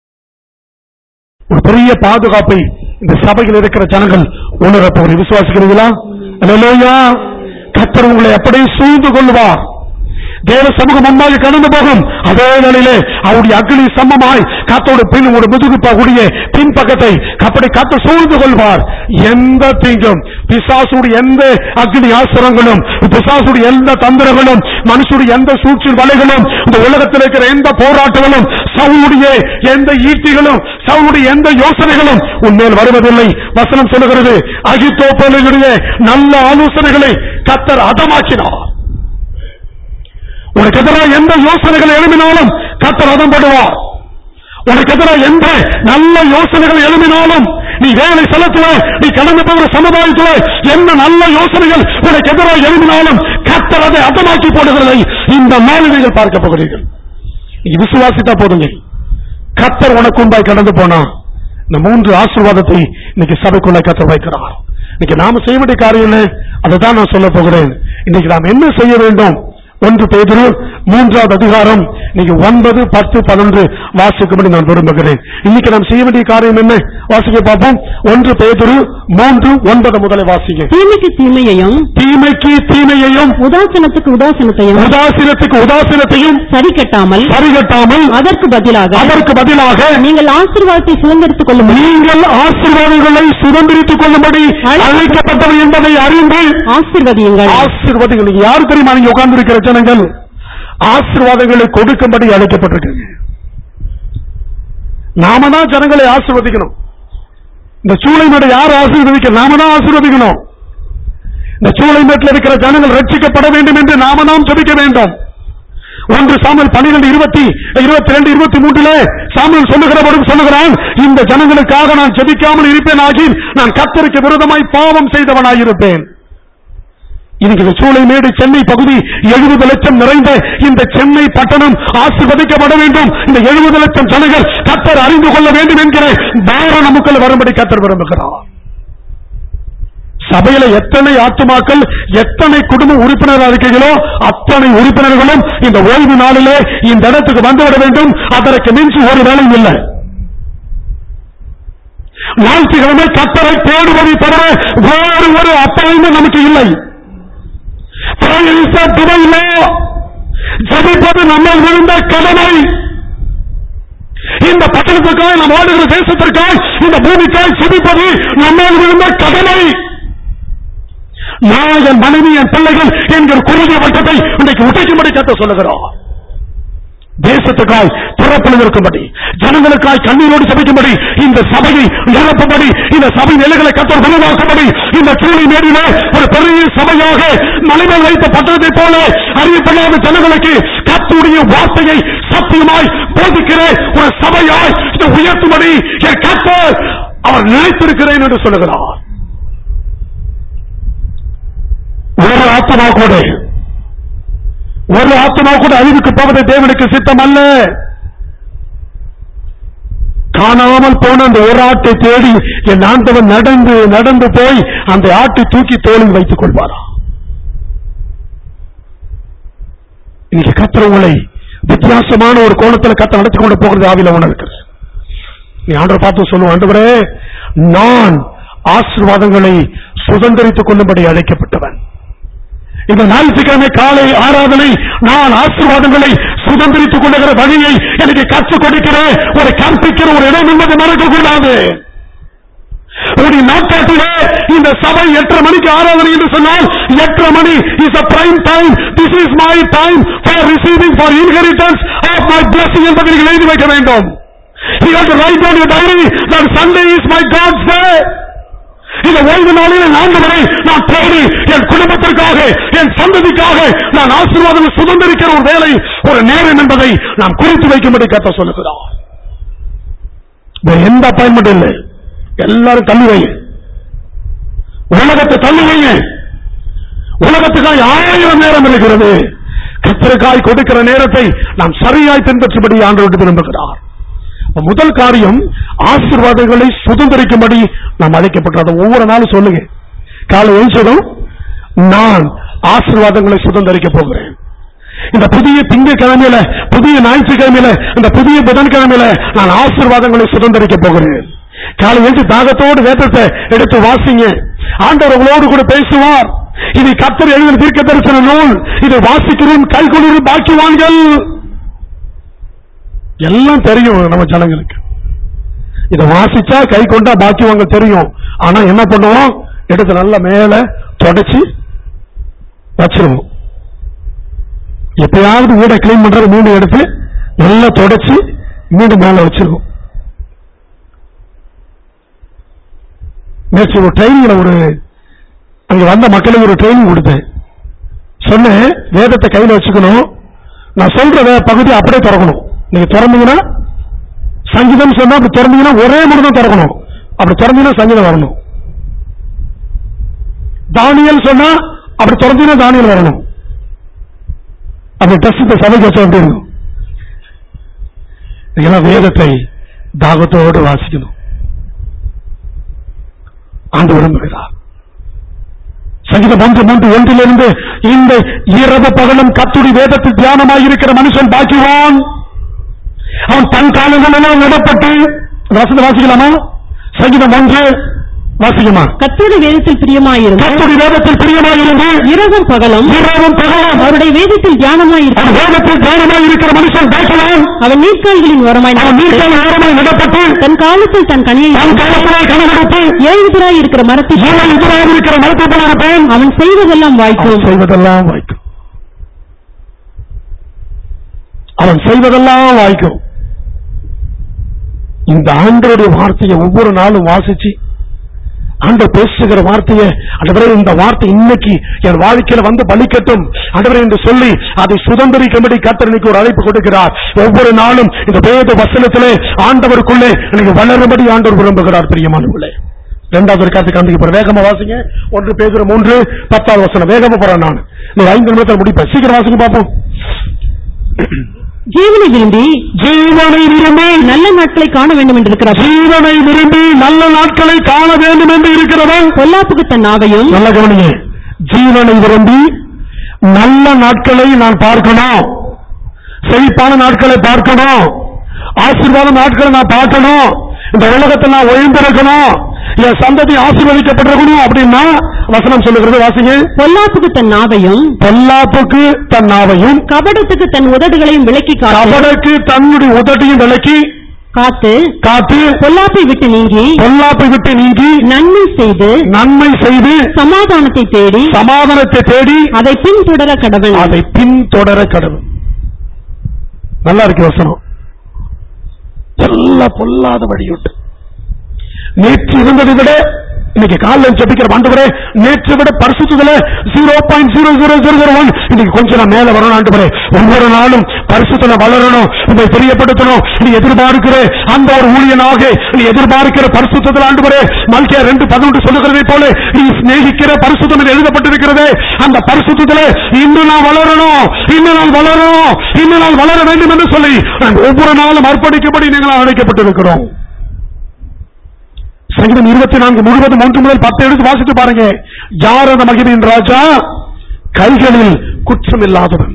ஒரு பெரிய பாதுகாப்பை இந்த சபையில் இருக்கிற ஜனங்கள் உணரப்போரை விசுவாசிக்கிறீங்களா அல்லேலூயா கத்தர் உங்களை அப்படியே சூழ்ந்து கொள்வார் தேவ சமூகம் முன்பாக கடந்து போகும் அதே வேளையிலே அவருடைய அக்னி சமமாய் காத்தோடு பின் ஒரு முதுகு கூடிய பின் பக்கத்தை அப்படி காத்து சூழ்ந்து கொள்வார் எந்த தீங்கும் பிசாசுடைய எந்த அக்னி ஆசிரங்களும் பிசாசுடைய எந்த தந்திரங்களும் மனுஷனுடைய எந்த சூழ்ச்சி வலைகளும் இந்த உலகத்தில் இருக்கிற எந்த போராட்டங்களும் சவுளுடைய எந்த ஈட்டிகளும் சவுளுடைய எந்த யோசனைகளும் உன்மேல் வருவதில்லை வசனம் சொல்லுகிறது அகித்தோப்பலுடைய நல்ல ஆலோசனைகளை கத்தர் அதமாக்கினார் உனக்கு எதிராக எந்த யோசனைகள் எழுப்பினாலும் கத்தர் அதம்படுவார் உனக்கு எதிராக எந்த நல்ல யோசனைகள் எழுப்பினாலும் நீ வேலை செலுத்துவ நீ கடந்து போகிற சமுதாயத்தில் என்ன நல்ல யோசனைகள் உனக்கு எதிராக எழுப்பினாலும் கத்தர் அதை அதமாக்கி போடுகிறதை இந்த நாளில் நீங்கள் பார்க்க போகிறீர்கள் நீ விசுவாசித்தா போதுங்க கத்தர் உனக்கு உண்டாய் கடந்து போனா இந்த மூன்று ஆசீர்வாதத்தை இன்னைக்கு சபைக்குள்ள கத்தர் வைக்கிறார் இன்னைக்கு நாம செய்ய வேண்டிய காரியம் என்ன அதை தான் நான் சொல்ல போகிறேன் இன்னைக்கு நாம் என்ன செய்ய வேண்டும் ஒன்று பேதுரு மூன்றாவது அதிகாரம் நீங்க ஒன்பது பத்து பதினொன்று வாசிக்கும்படி நான் விரும்புகிறேன் இன்னைக்கு நாம் செய்ய வேண்டிய காரியம் என்ன வாசிக்க பார்ப்போம் ஒன்று பேதுரு மூன்று ஒன்பது முதலை வாசிங்க தீமைக்கு தீமையையும் தீமைக்கு தீமையையும் உதாசனத்துக்கு உதாசனத்தையும் உதாசீனத்துக்கு உதாசீனத்தையும் சரி கட்டாமல் சரிகட்டாமல் அதற்கு பதிலாக அதற்கு பதிலாக நீங்கள் ஆசீர்வாதத்தை சுதந்திரித்துக் கொள்ளும் நீங்கள் ஆசீர்வாதங்களை சுதந்திரித்துக் கொள்ளும்படி அழைக்கப்பட்டவை என்பதை அறிந்து ஆசீர்வதியுங்கள் ஆசீர்வாதங்கள் நீங்க யாரு தெரியுமா நீங்க உட்கார்ந்து இருக்கிற ஜனங்கள் ஆசீர்வாதங்களை கொடுக்கும்படி அழைக்கப்பட்டிருக்கீங்க நாம தான் ஜனங்களை ஆசீர்வதிக்கணும் இந்த சூளைமேடை யார் ஆசீர்வதிக்க நாம தான் ஆசீர்வதிக்கணும் இந்த சூளைமேட்டில் இருக்கிற ஜனங்கள் ரட்சிக்கப்பட வேண்டும் என்று நாம நாம் ஜெபிக்க வேண்டும் ஒன்று சாமுவேல் பன்னிரண்டு இருபத்தி இருபத்தி ரெண்டு இருபத்தி மூன்றுல சாமுவேல் சொல்லுகிறவரும் சொல்லுகிறான் இந்த ஜனங்களுக்காக நான் ஜெபிக்காமல் இருப்பேன் ஆகி நான் கத்தருக்கு விரோதமாய் பாவம் செய்தவனாயிருப்பேன் இன்னைக்கு இந்த சூளைமேடு சென்னை பகுதி எழுபது லட்சம் நிறைந்த இந்த சென்னை பட்டணம் ஆசிர்வதிக்கப்பட வேண்டும் இந்த எழுபது லட்சம் ஜனங்கள் கத்தர் அறிந்து கொள்ள வேண்டும் என்கிற பார நமக்குள் வரும்படி கத்தர் விரும்புகிறார் சபையில எத்தனை ஆத்துமாக்கள் எத்தனை குடும்ப உறுப்பினர்கள் இருக்கீங்களோ அத்தனை உறுப்பினர்களும் இந்த ஓய்வு நாளிலே இந்த இடத்துக்கு வந்துவிட வேண்டும் அதற்கு மிஞ்சி ஒரு வேலையும் இல்லை ஞாயிற்றுக்கிழமை கத்தரை தேடுவதை தவிர வேறு ஒரு அப்பாயமும் நமக்கு இல்லை துறையிலோ ஜபிப்பது நம்ம விழுந்த கடமை இந்த பட்டணத்துக்காய் நாம் ஆடுகிற தேசத்திற்காய் இந்த பூமிக்காய் சிரிப்பது நம்மால் விழுந்த கடமை நான் என் மனைவி என் பிள்ளைகள் என்கிற குறுகிய வட்டத்தை இன்றைக்கு உடைக்கும்படி கத்த சொல்லுகிறோம் தேசத்துக்காய் பிறப்பில் இருக்கும்படி ஜனங்களுக்காய் கண்ணீரோடு சபிக்கும்படி இந்த சபையை நிரப்பும்படி இந்த சபை நிலைகளை கத்தர் உருவாக்கும்படி இந்த சூழலை மேடிலே ஒரு பெரிய சபையாக மலைமேல் வைத்த பட்டணத்தை போல அறியப்படாத ஜனங்களுக்கு கத்துடைய வார்த்தையை சத்தியமாய் போதிக்கிற ஒரு சபையாய் இதை உயர்த்தும்படி என் கத்தர் அவர் நினைத்திருக்கிறேன் என்று சொல்லுகிறார் ஒரு ஆத்மா கூட ஒரு ஆத்மா கூட அழிவுக்கு போவது தேவனுக்கு சித்தம் அல்ல காணாமல் போன அந்த ஒரு ஆட்டை தேடி என் ஆண்டவன் நடந்து நடந்து போய் அந்த ஆட்டை தூக்கி தோளில் வைத்துக் கொள்வாரா இன்னைக்கு கத்துறவங்களை வித்தியாசமான ஒரு கோணத்துல கத்த நடத்தி கொண்டு போகிறது ஆவில உணர்கிறது நீ ஆண்டவர் பார்த்து சொல்லுவோம் ஆண்டவரே நான் ஆசீர்வாதங்களை சுதந்திரித்துக் கொள்ளும்படி அழைக்கப்பட்டவன் இந்த ஞாயிற்றுக்கிழமை காலை ஆராதனை நான் ஆசீர்வாதங்களை சுதந்திரித்துக் கொள்ளுகிற வழியை எனக்கு கற்றுக் கொடுக்கிற ஒரு கற்பிக்கிற ஒரு இடம் என்பதை மறக்கக்கூடாது உடைய நாட்டாட்டிலே இந்த சபை எட்டரை மணிக்கு ஆராதனை என்று சொன்னால் எட்டரை மணி is a prime time this is my time for receiving for inheritance of my blessing என்பதை நீங்கள் எழுதி வைக்க வேண்டும் You have to write down your diary that Sunday is my God's day. இந்த ஓய்வு நாளில் ஆண்டவரை நான் தேடி என் குடும்பத்திற்காக என் சந்ததிக்காக நான் ஆசீர்வாதம் சுதந்திரிக்கிற ஒரு வேலை ஒரு நேரம் என்பதை நாம் குறித்து வைக்கும்படி கத்த சொல்லுகிறார் வேற எந்த அப்பாயின்மெண்ட் இல்லை எல்லாரும் தள்ளி வைங்க உலகத்தை தள்ளி வைங்க உலகத்துக்காய் ஆயிரம் நேரம் இருக்கிறது கத்திரக்காய் கொடுக்கிற நேரத்தை நாம் சரியாய் பின்பற்றும்படி ஆண்டவருக்கு விரும்புகிறார் அப்ப முதல் காரியம் ஆசீர்வாதங்களை சுதந்திரிக்கும்படி நாம் அழைக்கப்பட்டது ஒவ்வொரு நாளும் சொல்லுங்க காலை எழுச்சதும் நான் ஆசீர்வாதங்களை சுதந்திரிக்க போகிறேன் இந்த புதிய திங்கட்கிழமையில புதிய ஞாயிற்றுக்கிழமையில இந்த புதிய புதன்கிழமையில நான் ஆசீர்வாதங்களை சுதந்திரிக்க போகிறேன் காலை எழுந்து தாகத்தோடு வேதத்தை எடுத்து வாசிங்க ஆண்டவர் உங்களோடு கூட பேசுவார் இது கத்தர் எழுதின தீர்க்க தரிசன நூல் இதை வாசிக்கிறோம் கைகொள்ளும் பாக்கிவான்கள் எல்லாம் தெரியும் நம்ம ஜனங்களுக்கு இதை வாசிச்சா கை கொண்டா பாக்கியவங்க தெரியும் ஆனா என்ன பண்ணுவோம் எடுத்து நல்ல மேல தொடச்சு வச்சிருவோம் எப்பயாவது வீடை கிளீன் பண்றது மீண்டும் எடுத்து நல்லா தொடச்சு மீண்டும் மேல வச்சிருவோம் நேற்று ஒரு ட்ரைனிங்ல ஒரு அங்க வந்த மக்களுக்கு ஒரு ட்ரைனிங் கொடுத்தேன் சொன்னேன் வேதத்தை கையில வச்சுக்கணும் நான் சொல்ற வே- பகுதி அப்படியே திறக்கணும் நீங்க திறந்தீங்கன்னா சங்கீதம் சொன்னா அப்படி திறந்தீங்கன்னா ஒரே முறை தான் திறக்கணும் அப்படி திறந்தீங்கன்னா சங்கீதம் வரணும் தானியல் சொன்னா அப்படி திறந்தீங்கன்னா தானியல் வரணும் அப்படி டெஸ்ட் சபைக்கு வச்சா எப்படி இருக்கும் நீங்களாம் வேதத்தை தாகத்தோடு வாசிக்கணும் ஆண்டு விரும்புகிறார் சங்கீதம் ஒன்று மூன்று ஒன்றிலிருந்து இந்த இரவு பகலும் கத்துடி வேதத்தில் தியானமாக இருக்கிற மனுஷன் பாக்கிவான் அவன் தன் காலங்களெல்லாம் விடப்பட்டு வசந்த வாசிக்கலாமா சங்கீதம் ஒன்று வாசிக்குமா கத்தோட வேதத்தில் பிரியமாயிருந்து கத்துடி வேதத்தில் பிரியமாயிருந்து இரவும் பகலும் இரவும் பகலும் அவருடைய வேதத்தில் தியானமாயிருக்கு அவன் வேதத்தில் தியானமாக இருக்கிற மனுஷன் பாக்கிவான் அவன் நீர்க்கால்களின் ஓரமாய் அவன் நடந்து, நீர்க்கால் ஓரமாய் விடப்பட்டு தன் காலத்தில் தன் கனியை தன் காலத்திலே கனவெடுத்து ஏழுதராய் இருக்கிற மரத்தில் இவன் எதிராக இருக்கிற மரத்தை போல இருப்பேன் அவன் செய்வதெல்லாம் வாய்க்கும் அவன் செய்வதெல்லாம் வாய்க்கும் அவன் செய்வதெல்லாம் வாய்க்கும் இந்த ஆண்டருடைய வார்த்தையை ஒவ்வொரு நாளும் வாசிச்சு ஆண்டவர் பேசுகிற வார்த்தையை ஆண்டவரே இந்த வார்த்தை இன்னைக்கு என் வாழ்க்கையில வந்து பலிக்கட்டும் ஆண்டவரே என்று சொல்லி அதை சுதந்திரிக்கும்படி கர்த்தர் இன்னைக்கு ஒரு அழைப்பு கொடுக்கிறார் ஒவ்வொரு நாளும் இந்த வேத வசனத்திலே ஆண்டவருக்குள்ளே எனக்கு வளரும்படி ஆண்டவர் விரும்புகிறார் பிரியமானவர்களே இரண்டாவது ஒரு காத்து காந்திக்கு போற வேகமா வாசிங்க ஒன்று பேசுற மூன்று பத்தாவது வசனம் வேகமா போறேன் நான் நீ ஐந்து நிமிடத்தில் முடிப்பேன் சீக்கிரம் வாசிங்க பார்ப்போம் ஜீவனை விரும்பி ஜீவனை விரும்பி நல்ல நாட்களை காண வேண்டும் என்று இருக்கிறார் ஜீவனை விரும்பி நல்ல நாட்களை காண வேண்டும் என்று இருக்கிறவன் பொல்லாப்புக்கு தன் நாவையும் நல்ல கவனிங்க ஜீவனை விரும்பி நல்ல நாட்களை நான் பார்க்கணும் செழிப்பான நாட்களை பார்க்கணும் ஆசீர்வாத நாட்களை நான் பார்க்கணும் இந்த உலகத்தை நான் ஒழிந்திருக்கணும் என் சந்ததி ஆசீர்வதிக்கப்பட்டிருக்கணும் அப்படின்னா வசனம் சொல்லுகிறது வாசிங்க பொல்லாப்புக்கு தன் நாவையும் பொல்லாப்புக்கு தன் நாவையும் கபடத்துக்கு தன் உதடுகளையும் விலக்கி காத்து கபடக்கு தன்னுடைய உதட்டியும் விலக்கி காத்து காத்து பொல்லாப்பை விட்டு நீங்கி பொல்லாப்பை விட்டு நீங்கி நன்மை செய்து நன்மை செய்து சமாதானத்தை தேடி சமாதானத்தை தேடி அதை பின்தொடர கடவன் அதை பின்தொடர கடவுள் நல்லா இருக்கு வசனம் எல்லா பொல்லாத வழியுண்டு நேற்று இருந்ததை விட இன்னைக்கு காலையில் ஜெபிக்கிற ஆண்டவரே நேற்று விட பரிசுத்ததுல zero point zero zero zero zero one இன்னைக்கு கொஞ்சம் நான் மேல வரணும் ஆண்டவரே ஒவ்வொரு நாளும் பரிசுத்தல வளரணும் உங்களை தெரியப்படுத்தணும் நீ எதிர்பார்க்கிற அந்த ஒரு ஊழியனாக நீ எதிர்பார்க்கிற பரிசுத்தத்தில் ஆண்டவரே மல்கியா ரெண்டு பதினொன்று சொல்லுகிறதை போல நீ சிநேகிக்கிற பரிசுத்தம் என்று எழுதப்பட்டிருக்கிறதே அந்த பரிசுத்தத்துல இன்னும் நான் வளரணும் இன்னும் நான் வளரணும் இன்னும் நான் வளர வேண்டும் என்று சொல்லி நான் ஒவ்வொரு நாளும் அர்ப்பணிக்கும்படி நீங்கள் அழைக்கப்பட்டிருக்கிறோம் சங்கீதம் இருபத்தி நான்கு முழுவதும் ஒன்று முதல் பத்து எடுத்து வாசித்து பாருங்க யார் அந்த மகிமையின் ராஜா கைகளில் குற்றம் இல்லாதவன்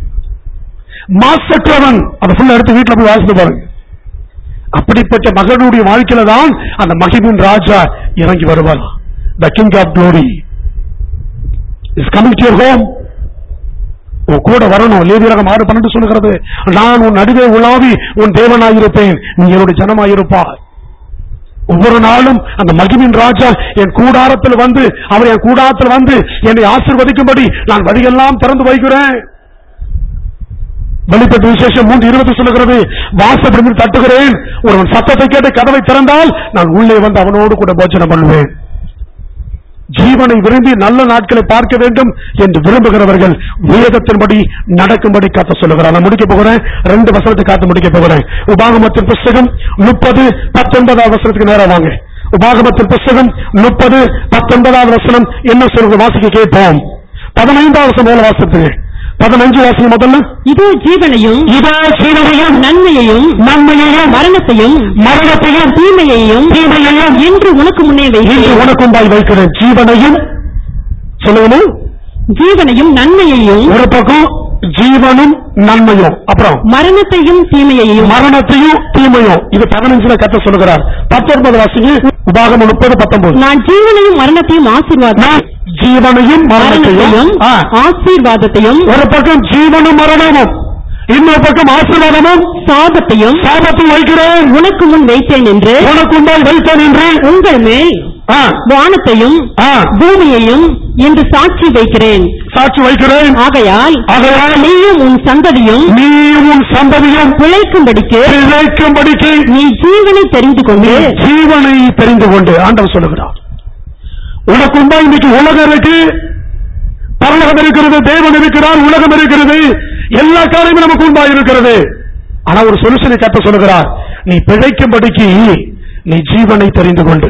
மாசற்றவன் அதை ஃபுல்லா எடுத்து வீட்டுல போய் வாசித்து பாருங்க அப்படிப்பட்ட மகனுடைய வாழ்க்கையில தான் அந்த மகிமின் ராஜா இறங்கி வருவார் the king of glory is coming to home உன் கூட வரணும் லேவியரகம் ஆறு பன்னெண்டு சொல்லுகிறது நான் உன் நடுவே உலாவி உன் தேவனாயிருப்பேன் நீ என்னுடைய ஜனமாயிருப்பாய் ஒவ்வொரு நாளும் அந்த மகிமின் ராஜா என் கூடாரத்தில் வந்து அவர் என் கூடாரத்தில் வந்து என்னை ஆசிர்வதிக்கும்படி நான் வழியெல்லாம் திறந்து வைக்கிறேன் வெளிப்பட்ட விசேஷம் மூன்று இருபது சொல்லுகிறது வாசப்படி தட்டுகிறேன் ஒருவன் சத்தத்தை கேட்டு கதவை திறந்தால் நான் உள்ளே வந்து அவனோடு கூட போச்சனை பண்ணுவேன் ஜீவனை விரும்பி நல்ல நாட்களை பார்க்க வேண்டும் என்று விரும்புகிறவர்கள் வேதத்தின்படி நடக்கும்படி காத்த சொல்லுகிறார் நான் முடிக்க போகிறேன் ரெண்டு வசனத்தை காத்து முடிக்க போகிறேன் உபாகமத்தின் புஸ்தகம் முப்பது பத்தொன்பதாவது வசனத்துக்கு நேரம் வாங்க உபாகமத்தின் புஸ்தகம் முப்பது பத்தொன்பதாவது வசனம் என்ன சொல்றது வாசிக்க கேட்போம் பதினைந்தாவது வசனம் முதல்ல வாசித்துங்க பதினஞ்சு வாசிக்க முதல்ல இதோ ஜீவனையும் இதோ ஜீவனையும் நன்மையையும் நன்மையையும் மரணத்தையும் மரணத்தையும் தீமையையும் தீமையையும் என்று உனக்கு முன்னே இன்று வைக்கிறேன் உனக்குண்டாய் வைக்கிறேன் ஜீவனையும் சொல்லுங்க ஜீவனையும் நன்மையையும் ஒரு பக்கம் ஜீவனும் நன்மையும் அப்புறம் மரணத்தையும் தீமையையும் மரணத்தையும் தீமையும் இது பதினஞ்சுல கத்த சொல்லுகிறார் பத்தொன்பது வாசிங்க உபாகம் முப்பது பத்தொன்பது நான் ஜீவனையும் மரணத்தையும் ஆசீர்வாதம் நான் ஜீவனையும் மரணத்தையும் மரணத்தையும் ஆ, ஆசீர்வாதத்தையும் ஒரு பக்கம் ஜீவனும் மரணமும் இன்னொரு பக்கம் ஆசீர்வாதமும் சாபத்தையும் சாபத்தில் வைக்கிறேன் உனக்கு முன் வைத்தேன் என்று உனக்குண்டாய் வைத்தேன் என்று உங்கள் மேல் ஆ, வானத்தையும் ஆ, பூமியையும் என்று சாட்சி வைக்கிறேன் சாட்சி வைக்கிறேன் ஆகையால் ஆகையால் நீயும் உன் சந்ததியும் நீ உன் சந்ததியும் பிழைக்கும்படிக்கு பிழைக்கும்படிக்கு நீ ஜீவனை தெரிந்து கொண்டு ஜீவனை தெரிந்து கொண்டு ஆண்டவர் சொல்லுகிறார் உனக்கு உண்டா இன்னைக்கு உலகம் இருக்கு பரலகம் இருக்கிறது தேவன் இருக்கிறார் உலகம் இருக்கிறது எல்லா காரியமும் நமக்கு உண்டா இருக்கிறது ஆனா ஒரு சொல்யூஷனை கத்த சொல்லுகிறார் நீ பிழைக்கும்படிக்கு நீ ஜீவனை தெரிந்து கொண்டு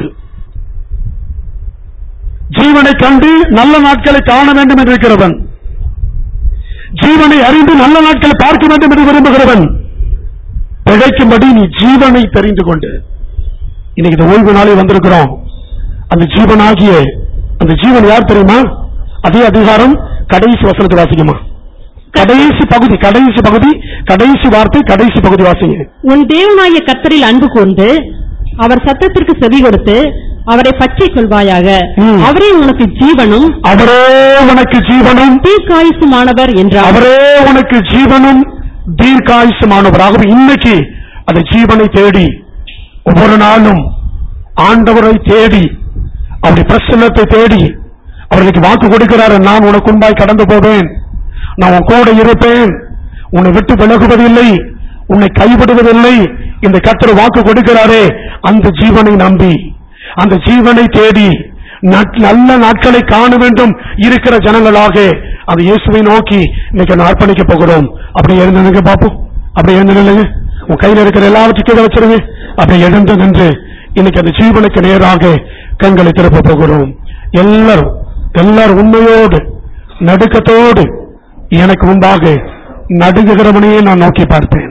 ஜீவனை கண்டு நல்ல நாட்களை காண வேண்டும் என்று இருக்கிறவன் ஜீவனை அறிந்து நல்ல நாட்களை பார்க்க வேண்டும் என்று விரும்புகிறவன் பிழைக்கும்படி நீ ஜீவனை தெரிந்து கொண்டு இன்னைக்கு இந்த ஓய்வு நாளில் வந்திருக்கிறோம் அந்த ஜீவனாகிய அந்த ஜீவன் யார் தெரியுமா அதே அதிகாரம் கடைசி வசனத்தை வாசிக்குமா கடைசி பகுதி கடைசி பகுதி கடைசி வார்த்தை கடைசி பகுதி வாசிங்க உன் தேவனாய கர்த்தரில் அன்பு கூர்ந்து அவர் சத்தத்திற்கு செவி கொடுத்து அவரை பச்சை கொள்வாயாக ம். அவரே உனக்கு ஜீவனும் அவரே உனக்கு ஜீவனும் தீர்க்காயுசுமானவர் என்றார் அவரே உனக்கு ஜீவனும் தீர்க்காயுசுமானவராகவே இன்னைக்கு அந்த ஜீவனை தேடி ஒவ்வொரு நாளும் ஆண்டவரை தேடி அவருடைய பிரசன்னத்தை தேடி அவர்களுக்கு வாக்கு கொடுக்கிறார் நான் உனக்கு உண்பாய் கடந்து போவேன் நான் உன் கூட இருப்பேன் உன்னை விட்டு விலகுவதில்லை உன்னை கைவிடுவதில்லை இந்த கத்தர் வாக்கு கொடுக்கிறாரே அந்த ஜீவனை நம்பி அந்த ஜீவனை தேடி நட்- நல்ல நாட்களை காண வேண்டும் இருக்கிற ஜனங்களாக அந்த இயேசுவை நோக்கி இன்னைக்கு நான் அர்ப்பணிக்க போகிறோம் அப்படி எழுந்து நில்லுங்க பாப்போம் அப்படி எழுந்து நில்லுங்க உன் கையில இருக்கிற எல்லாவற்றையும் கீழே வச்சிருங்க அப்படி எழுந்து நின்று இன்னைக்கு அந்த ஜீவனுக்கு நேராக கண்களை திருப்ப போகிறோம் எல்லாரும் எல்லாரும் உண்மையோடு நடுக்கத்தோடு எனக்கு முன்பாக நடுங்குகிறவனையே நான் நோக்கி பார்ப்பேன்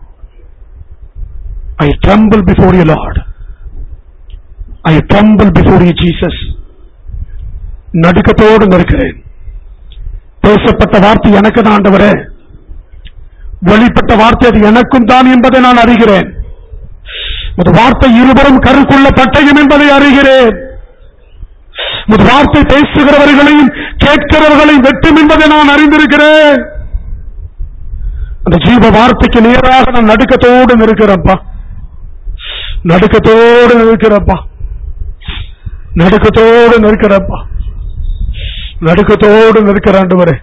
I tremble before you Lord I tremble before you Jesus நடுக்கத்தோடு நிற்கிறேன் பேசப்பட்ட வார்த்தை எனக்கு தான் ஆண்டவரே வெளிப்பட்ட வார்த்தை அது எனக்கும் தான் என்பதை நான் அறிகிறேன் ஒரு வார்த்தை இருவரும் கருக்குள்ள பட்டயம் என்பதை அறிகிறேன் ஒரு வார்த்தை பேசுகிறவர்களையும் கேட்கிறவர்களையும் வெட்டும் என்பதை நான் அறிந்திருக்கிறேன் அந்த ஜீவ வார்த்தைக்கு நேராக நான் நடுக்கத்தோடு நிற்கிறேன்ப்பா நடுக்கத்தோடு நிற்கிறப்பா நடுக்கத்தோடு நிற்கிறப்பா நடுக்கத்தோடு நிற்கிற ஆண்டவரே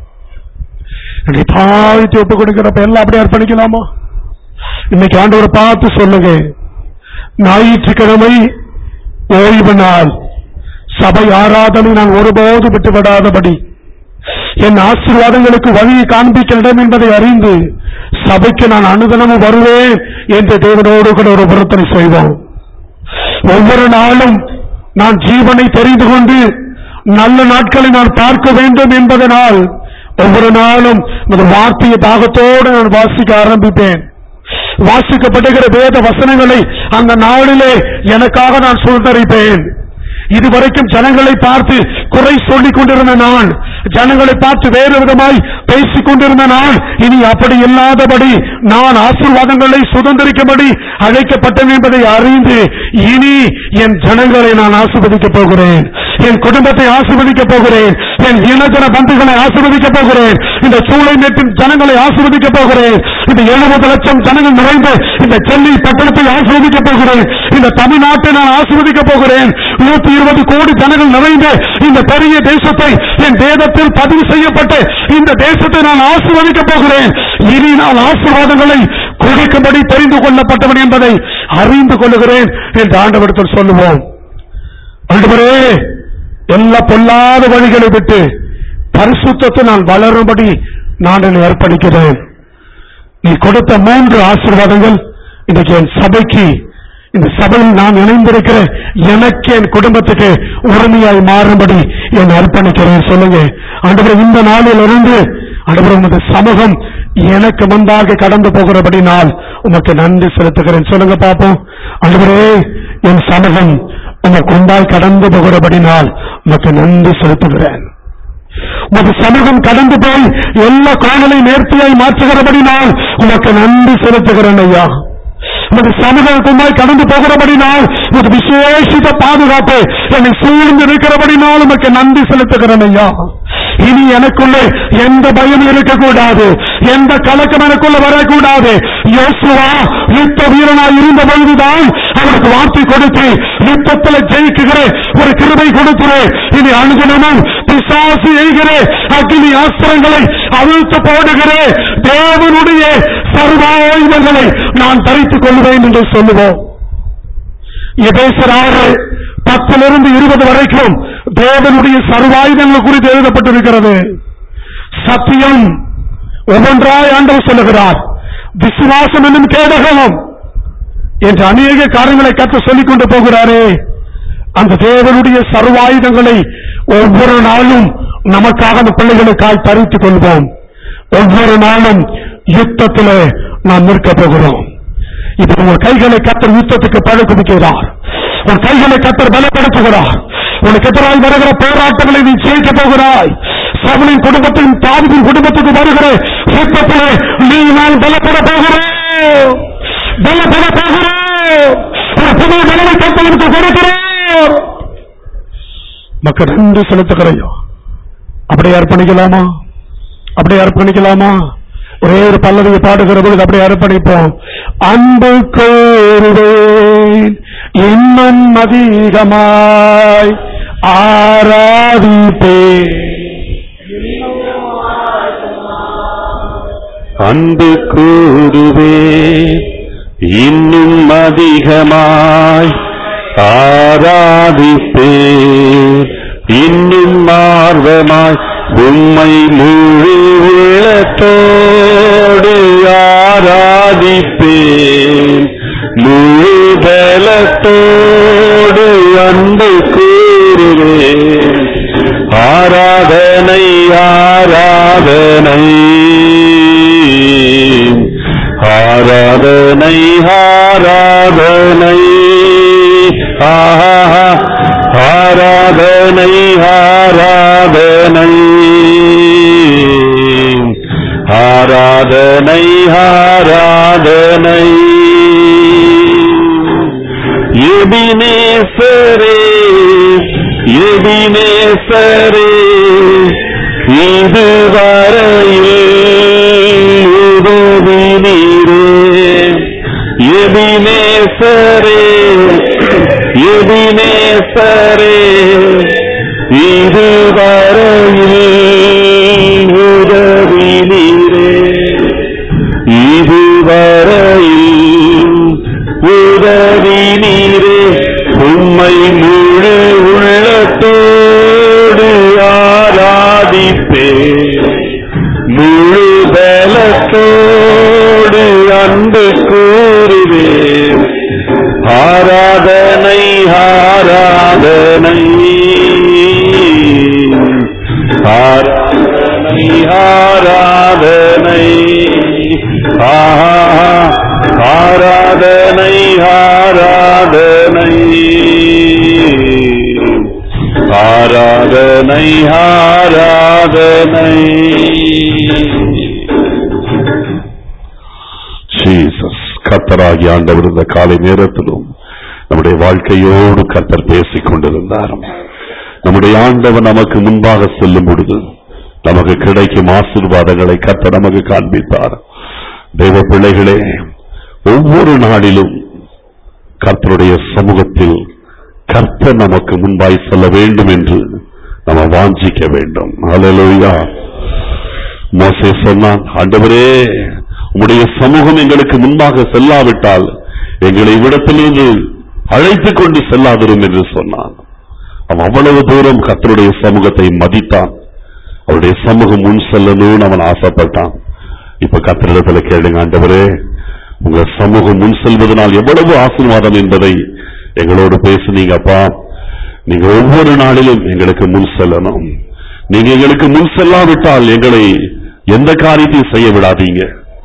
என்னை தாழ்த்தி ஒப்பு கொடுக்கிறப்ப எல்லாம் அப்படியே அர்ப்பணிக்கலாமா இன்னைக்கு ஆண்டவரை பார்த்து சொல்லுங்க ஞாயிற்றுக்கிழமை ஓய்வு நாள் சபை ஆராதனை நான் ஒருபோது விட்டு விடாதபடி என் ஆசீர்வாதங்களுக்கு வழியை காண்பிக்க இடம் என்பதை அறிந்து சபைக்கு நான் அனுதினமும் வருவேன் என்று தேவனோடு கூட ஒரு பொருத்தனை செய்வோம் ஒவ்வொரு நாளும் நான் ஜீவனை தெரிந்து கொண்டு நல்ல நாட்களை நான் பார்க்க வேண்டும் என்பதனால் ஒவ்வொரு நாளும் இந்த வார்த்தையை தாகத்தோடு நான் வாசிக்க ஆரம்பிப்பேன் வாசிக்கப்படுகிற வேத வசனங்களை அந்த நாளிலே எனக்காக நான் சுதந்திரிப்பேன் இதுவரைக்கும் ஜனங்களை பார்த்து குறை சொல்லிக் கொண்டிருந்த நான் ஜனங்களை பார்த்து வேறு விதமாய் பேசிக் கொண்டிருந்த நான் இனி அப்படி இல்லாதபடி நான் ஆசீர்வாதங்களை சுதந்திரிக்கும்படி அழைக்கப்பட்டேன் என்பதை அறிந்து இனி என் ஜனங்களை நான் ஆசிர்வதிக்கப் போகிறேன் என் குடும்பத்தை ஆசிர்வதிக்கப் போகிறேன் என் இனஜன பந்துகளை ஆசிர்வதிக்கப் போகிறேன் இந்த சூளை மேட்டின் ஜனங்களை ஆசிர்வதிக்கப் போகிறேன் இந்த எழுபது லட்சம் ஜனங்கள் நிறைந்த இந்த சென்னை பட்டணத்தை ஆசிர்வதிக்கப் போகிறேன் இந்த தமிழ்நாட்டை நான் ஆசிர்வதிக்கப் போகிறேன் நூத்தி இருபது கோடி ஜனங்கள் நிறைந்த இந்த பெரிய தேசத்தை என் வேதத்தில் பதிவு செய்யப்பட்ட இந்த தேசத்தை நான் ஆசிர்வதிக்கப் போகிறேன் இனி நான் ஆசீர்வாதங்களை கொடுக்கும்படி தெரிந்து கொள்ளப்பட்டவன் என்பதை அறிந்து கொள்ளுகிறேன் என்று ஆண்டவரிடத்தில் சொல்லுவோம் ஆண்டவரே எல்லா பொல்லாத வழிகளை விட்டு பரிசுத்தத்தை நான் வளரும்படி நான் என்னை அர்ப்பணிக்கிறேன் நீ கொடுத்த மூன்று ஆசீர்வாதங்கள் இன்னைக்கு என் சபைக்கு இந்த சபையில் நான் இணைந்திருக்கிற எனக்கு என் குடும்பத்துக்கு உரிமையாய் மாறும்படி என் அர்ப்பணிக்கிறேன் சொல்லுங்க ஆண்டவரே இந்த நாளில் இருந்து ஆண்டவரே உமது சமூகம் எனக்கு முன்பாக கடந்து போகிறபடி நாள் உமக்கு நன்றி செலுத்துகிறேன் சொல்லுங்க பாப்போம் ஆண்டவரே என் சமூகம் உமக்கு முன்பாய் கடந்து போகிறபடி நாள் உமக்கு நன்றி செலுத்துகிறேன் உமது சமூகம் கடந்து போய் எல்லா காணலை நேர்த்தியாய் மாற்றுகிறபடி நான் உமக்கு நன்றி செலுத்துகிறேன் ஐயா உமது சமூகத்துமாய் கடந்து போகிறபடி நான் உமது விசேஷித்த பாதுகாப்பு என்னை சூழ்ந்து இருக்கிறபடி நான் உமக்கு நன்றி செலுத்துகிறேன் ஐயா இனி எனக்குள்ளே எந்த பயம் இருக்கக்கூடாது எந்த கலக்கம் எனக்குள்ள வரக்கூடாது யோசுவா யுத்த வீரனாய் இருந்த பொழுதுதான் அவனுக்கு வார்த்தை கொடுத்து யுத்தத்தில் ஜெயிக்குகிற ஒரு கிருபை கொடுக்கிறேன் இனி அனுதினமும் பிசாசு எய்கிற அக்னி ஆஸ்திரங்களை அவிழ்த்து போடுகிற தேவனுடைய சர்வாயுதங்களை நான் தரித்துக் கொள்வேன் என்று சொல்லுவோம் எபேசர் ஆறு பத்திலிருந்து இருபது வரைக்கும் தேவனுடைய சர்வாயுதங்கள் குறித்து எழுதப்பட்டிருக்கிறது சத்தியம் ஒவ்வொன்றாய் ஆண்டவர் சொல்லுகிறார் விசுவாசம் என்னும் கேடகம் என்று அநேக காரியங்களை கற்று சொல்லிக் கொண்டு போகிறாரே அந்த தேவனுடைய சர்வாயுதங்களை ஒவ்வொரு நாளும் நமக்காக அந்த பிள்ளைகளுக்காய் தரித்துக் கொள்வோம் ஒவ்வொரு நாளும் யுத்தத்திலே நாம் நிற்க போகிறோம் இப்ப உங்கள் கைகளை கத்தர் யுத்தத்துக்கு பழக்குவிக்கிறார் உன் கைகளை கத்தர் பலப்படுத்துகிறார் உனக்கு எதிராய் வருகிற போராட்டங்களை நீ ஜெயிக்க போகிறாய் சவுளின் குடும்பத்தின் தாவிதின் குடும்பத்துக்கு வருகிற யுத்தத்திலே நீ நான் பலப்பட போகிறோம் பலப்பட போகிறோம் ஒரு புதிய பலனை கத்தலுக்கு கொடுக்கிறோம் மக்கள் நன்றி செலுத்துகிறையோ அப்படியே அர்ப்பணிக்கலாமா அப்படியே அர்ப்பணிக்கலாமா ஒரே ஒரு பல்லவியை பாடுகிற பொழுது அப்படியே அர்ப்பணிப்போம் அன்பு கோருவேன் இன்னும் அதிகமாய் ஆராதிப்பேன் அன்பு கூறுவே இன்னும் அதிகமாய் ஆராதிப்பே இன்னும் ஆர்வமாய் உம்மை முழு உள்ளத்தோடு ஆராதிப்பேன் முழு பலத்தோடு அன்பு கூறுவேன் ஆராதனை ஆராதனை ஆராதனை ஆராதனை ஆஹா ஆராதனை ஆராதனை ஆராதனை ஆராதனை எபினேசரே எபினேசரே இதுவரையில் உதவி நீரே எபினேசரே எதினேசரே இதுவரையில் உதவி நீரே இதுவரையில் உதவி நீரே உம்மை முழு உள்ளத்தோடு ஆராதிப்பே முழு பலத்தோடு அன்பு கூறுவேன் ஆராதனை ஆராதனை ஆராதனை ஆராதனை ஆஹா ஆராதனை ஆராதனை ஆராதனை ஆராதனை ஜீசஸ் கர்த்தராகி ஆண்டவர் இந்த காலை நேரத்திலும் நம்முடைய வாழ்க்கையோடு கர்த்தர் பேசிக் கொண்டிருந்தார் நம்முடைய ஆண்டவர் நமக்கு முன்பாக செல்லும் பொழுது நமக்கு கிடைக்கும் ஆசீர்வாதங்களை கர்த்தர் நமக்கு காண்பித்தார் தெய்வ பிள்ளைகளே ஒவ்வொரு நாளிலும் கர்த்தருடைய சமூகத்தில் கர்த்தர் நமக்கு முன்பாய் செல்ல வேண்டும் என்று நம்ம வாஞ்சிக்க வேண்டும் ஹalleluya மோசே சொன்னான் ஆண்டவரே உம்முடைய சமூகம் எங்களுக்கு முன்பாக செல்லாவிட்டால் எங்களை இவ்விடத்திலிருந்து அழைத்துக் கொண்டு செல்லாதிரும் என்று சொன்னான் அவன் அவ்வளவு தூரம் கர்த்தருடைய சமூகத்தை மதித்தான் அவருடைய சமூகம் முன் செல்லணும்னு அவன் ஆசைப்பட்டான் இப்ப கர்த்தரிடத்துல கேளுங்க ஆண்டவரே உங்க சமூகம் முன் செல்வதனால் எவ்வளவு ஆசீர்வாதம் என்பதை எங்களோடு பேசுனீங்கப்பா நீங்க ஒவ்வொரு நாளிலும் எங்களுக்கு முன் செல்லணும் நீங்க எங்களுக்கு முன் செல்லாவிட்டால் எங்களை எந்த காரியத்தையும் செய்ய விடாதீங்க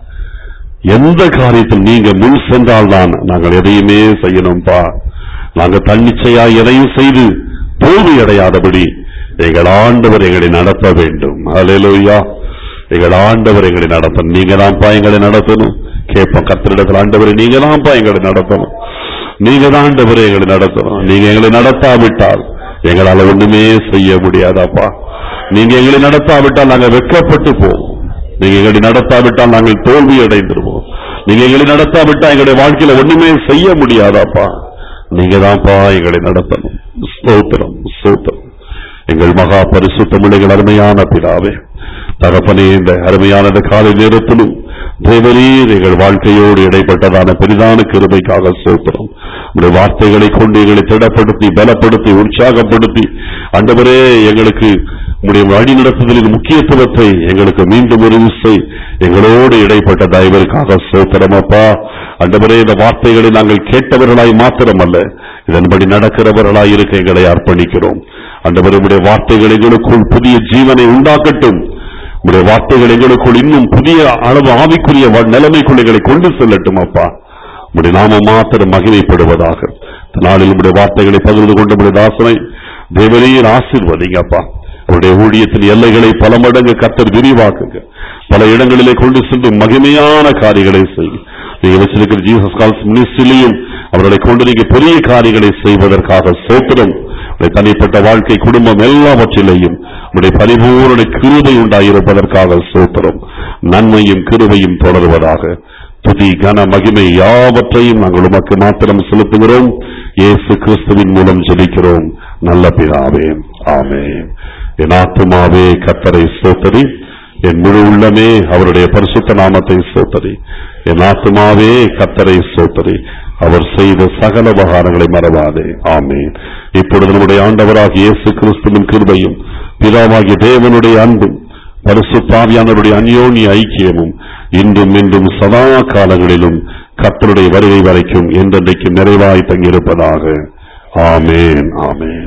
எந்த காரியத்தில் நீங்க முன் சென்றால்தான் நாங்கள் எதையுமே செய்யணும்பா நாங்க தன்னிச்சையா எதையும் செய்து தோல்வி அடையாதபடி எங்கள் ஆண்டவர் எங்களை நடத்த வேண்டும் அல்லேலூயா எங்கள் ஆண்டவர் எங்களை நடத்தணும் நீங்க தான்ப்பா எங்களை நடத்தணும் கேட்போம் கத்திரிடத்தில் ஆண்டவரை நீங்க தான்ப்பா எங்களை நடத்தணும் நீங்க தான் ஆண்டவரை எங்களை நடத்தணும் நீங்க எங்களை நடத்தாவிட்டால் எங்களால ஒண்ணுமே செய்ய முடியாதாப்பா நீங்க எங்களை நடத்தாவிட்டால் நாங்க வெட்கப்பட்டு போவோம் நீங்க எங்களை நடத்தாவிட்டால் நாங்கள் தோல்வி அடைந்துருவோம் நீங்க எங்களை நடத்தாவிட்டால் எங்களுடைய வாழ்க்கையில ஒண்ணுமே செய்ய முடியாதாப்பா நீங்க தான்ப்பா எங்களை நடத்தணும் ஸ்தோத்திரம் ஸ்தோத்திரம் எங்கள் மகா பரிசுத்த பிள்ளைகள் அருமையான பிதாவே தகப்பனே இந்த அருமையான இந்த காலை நேரத்திலும் தேவரீர் எங்கள் வாழ்க்கையோடு இடைப்பட்டதான பெரிதான கிருபைக்காக சோத்திரம் உடைய வார்த்தைகளை கொண்டு எங்களை திடப்படுத்தி பலப்படுத்தி உற்சாகப்படுத்தி ஆண்டவரே எங்களுக்கு உடைய வழி நடத்துதலின் முக்கியத்துவத்தை எங்களுக்கு மீண்டும் ஒரு விசை எங்களோடு இடைப்பட்ட தயவிற்காக சோத்திரம் அப்பா ஆண்டவரே இந்த வார்த்தைகளை நாங்கள் கேட்டவர்களாய் மாத்திரமல்ல இதன்படி நடக்கிறவர்களாய் இருக்க எங்களை அர்ப்பணிக்கிறோம் ஆண்டவரே உடைய வார்த்தைகள் எங்களுக்குள் புதிய ஜீவனை உண்டாக்கட்டும் உடைய வார்த்தைகள் எங்களுக்குள் இன்னும் புதிய அளவு ஆவிக்குரிய வ- நிலைமைக்குள் எங்களை கொண்டு செல்லட்டும் அப்பா உடைய நாம மாத்திரம் மகிமைப்படுவதாக இந்த நாளில் உடைய வார்த்தைகளை பகிர்ந்து கொண்டு உடைய தாசனை தேவனையில் ஆசீர்வதிங்க அப்பா அவருடைய ஊழியத்தின் எல்லைகளை பல மடங்கு கத்தர் விரிவாக்குங்க பல இடங்களிலே கொண்டு சென்று மகிமையான காரியங்களை செய்யுங்க நீங்க வச்சிருக்கிற ஜீசஸ் கால்ஸ் மினிஸ்ட்ரிலையும் அவர்களை கொண்டு நீங்க பெரிய காரியங்களை செய்வதற்காக சோத்திரம் உடைய தனிப்பட்ட வாழ்க்கை குடும்பம் எல்லாவற்றிலேயும் உடைய பரிபூரண கிருபை உண்டாயிருப்பதற்காக சோத்திரம் நன்மையும் கிருபையும் தொடர்வதாக துதி கன மகிமை யாவற்றையும் நாங்கள் உமக்கு மாத்திரம் செலுத்துகிறோம் இயேசு கிறிஸ்துவின் மூலம் ஜெபிக்கிறோம் நல்ல பிதாவே ஆமென் என் ஆத்துமாவே கத்தரை சோத்தரி என் முழு உள்ளமே அவருடைய பரிசுத்த நாமத்தை சோத்தரி என் ஆத்துமாவே கத்தரை சோத்தரி அவர் செய்த சகல உபகாரங்களை மறவாதே ஆமென் இப்பொழுது நம்முடைய ஆண்டவராகிய இயேசு கிறிஸ்துவின் கிருபையும் பிதாவாகிய தேவனுடைய அன்பும் பரிசுத்தாவியானவருடைய அந்யோன்ய ஐக்கியமும் இன்றும் இன்றும் சதா காலங்களிலும் கர்த்தருடைய வருகை வரைக்கும் என்றென்றைக்கும் நிறைவாய் தங்கியிருப்பதாக ஆமென் ஆமென்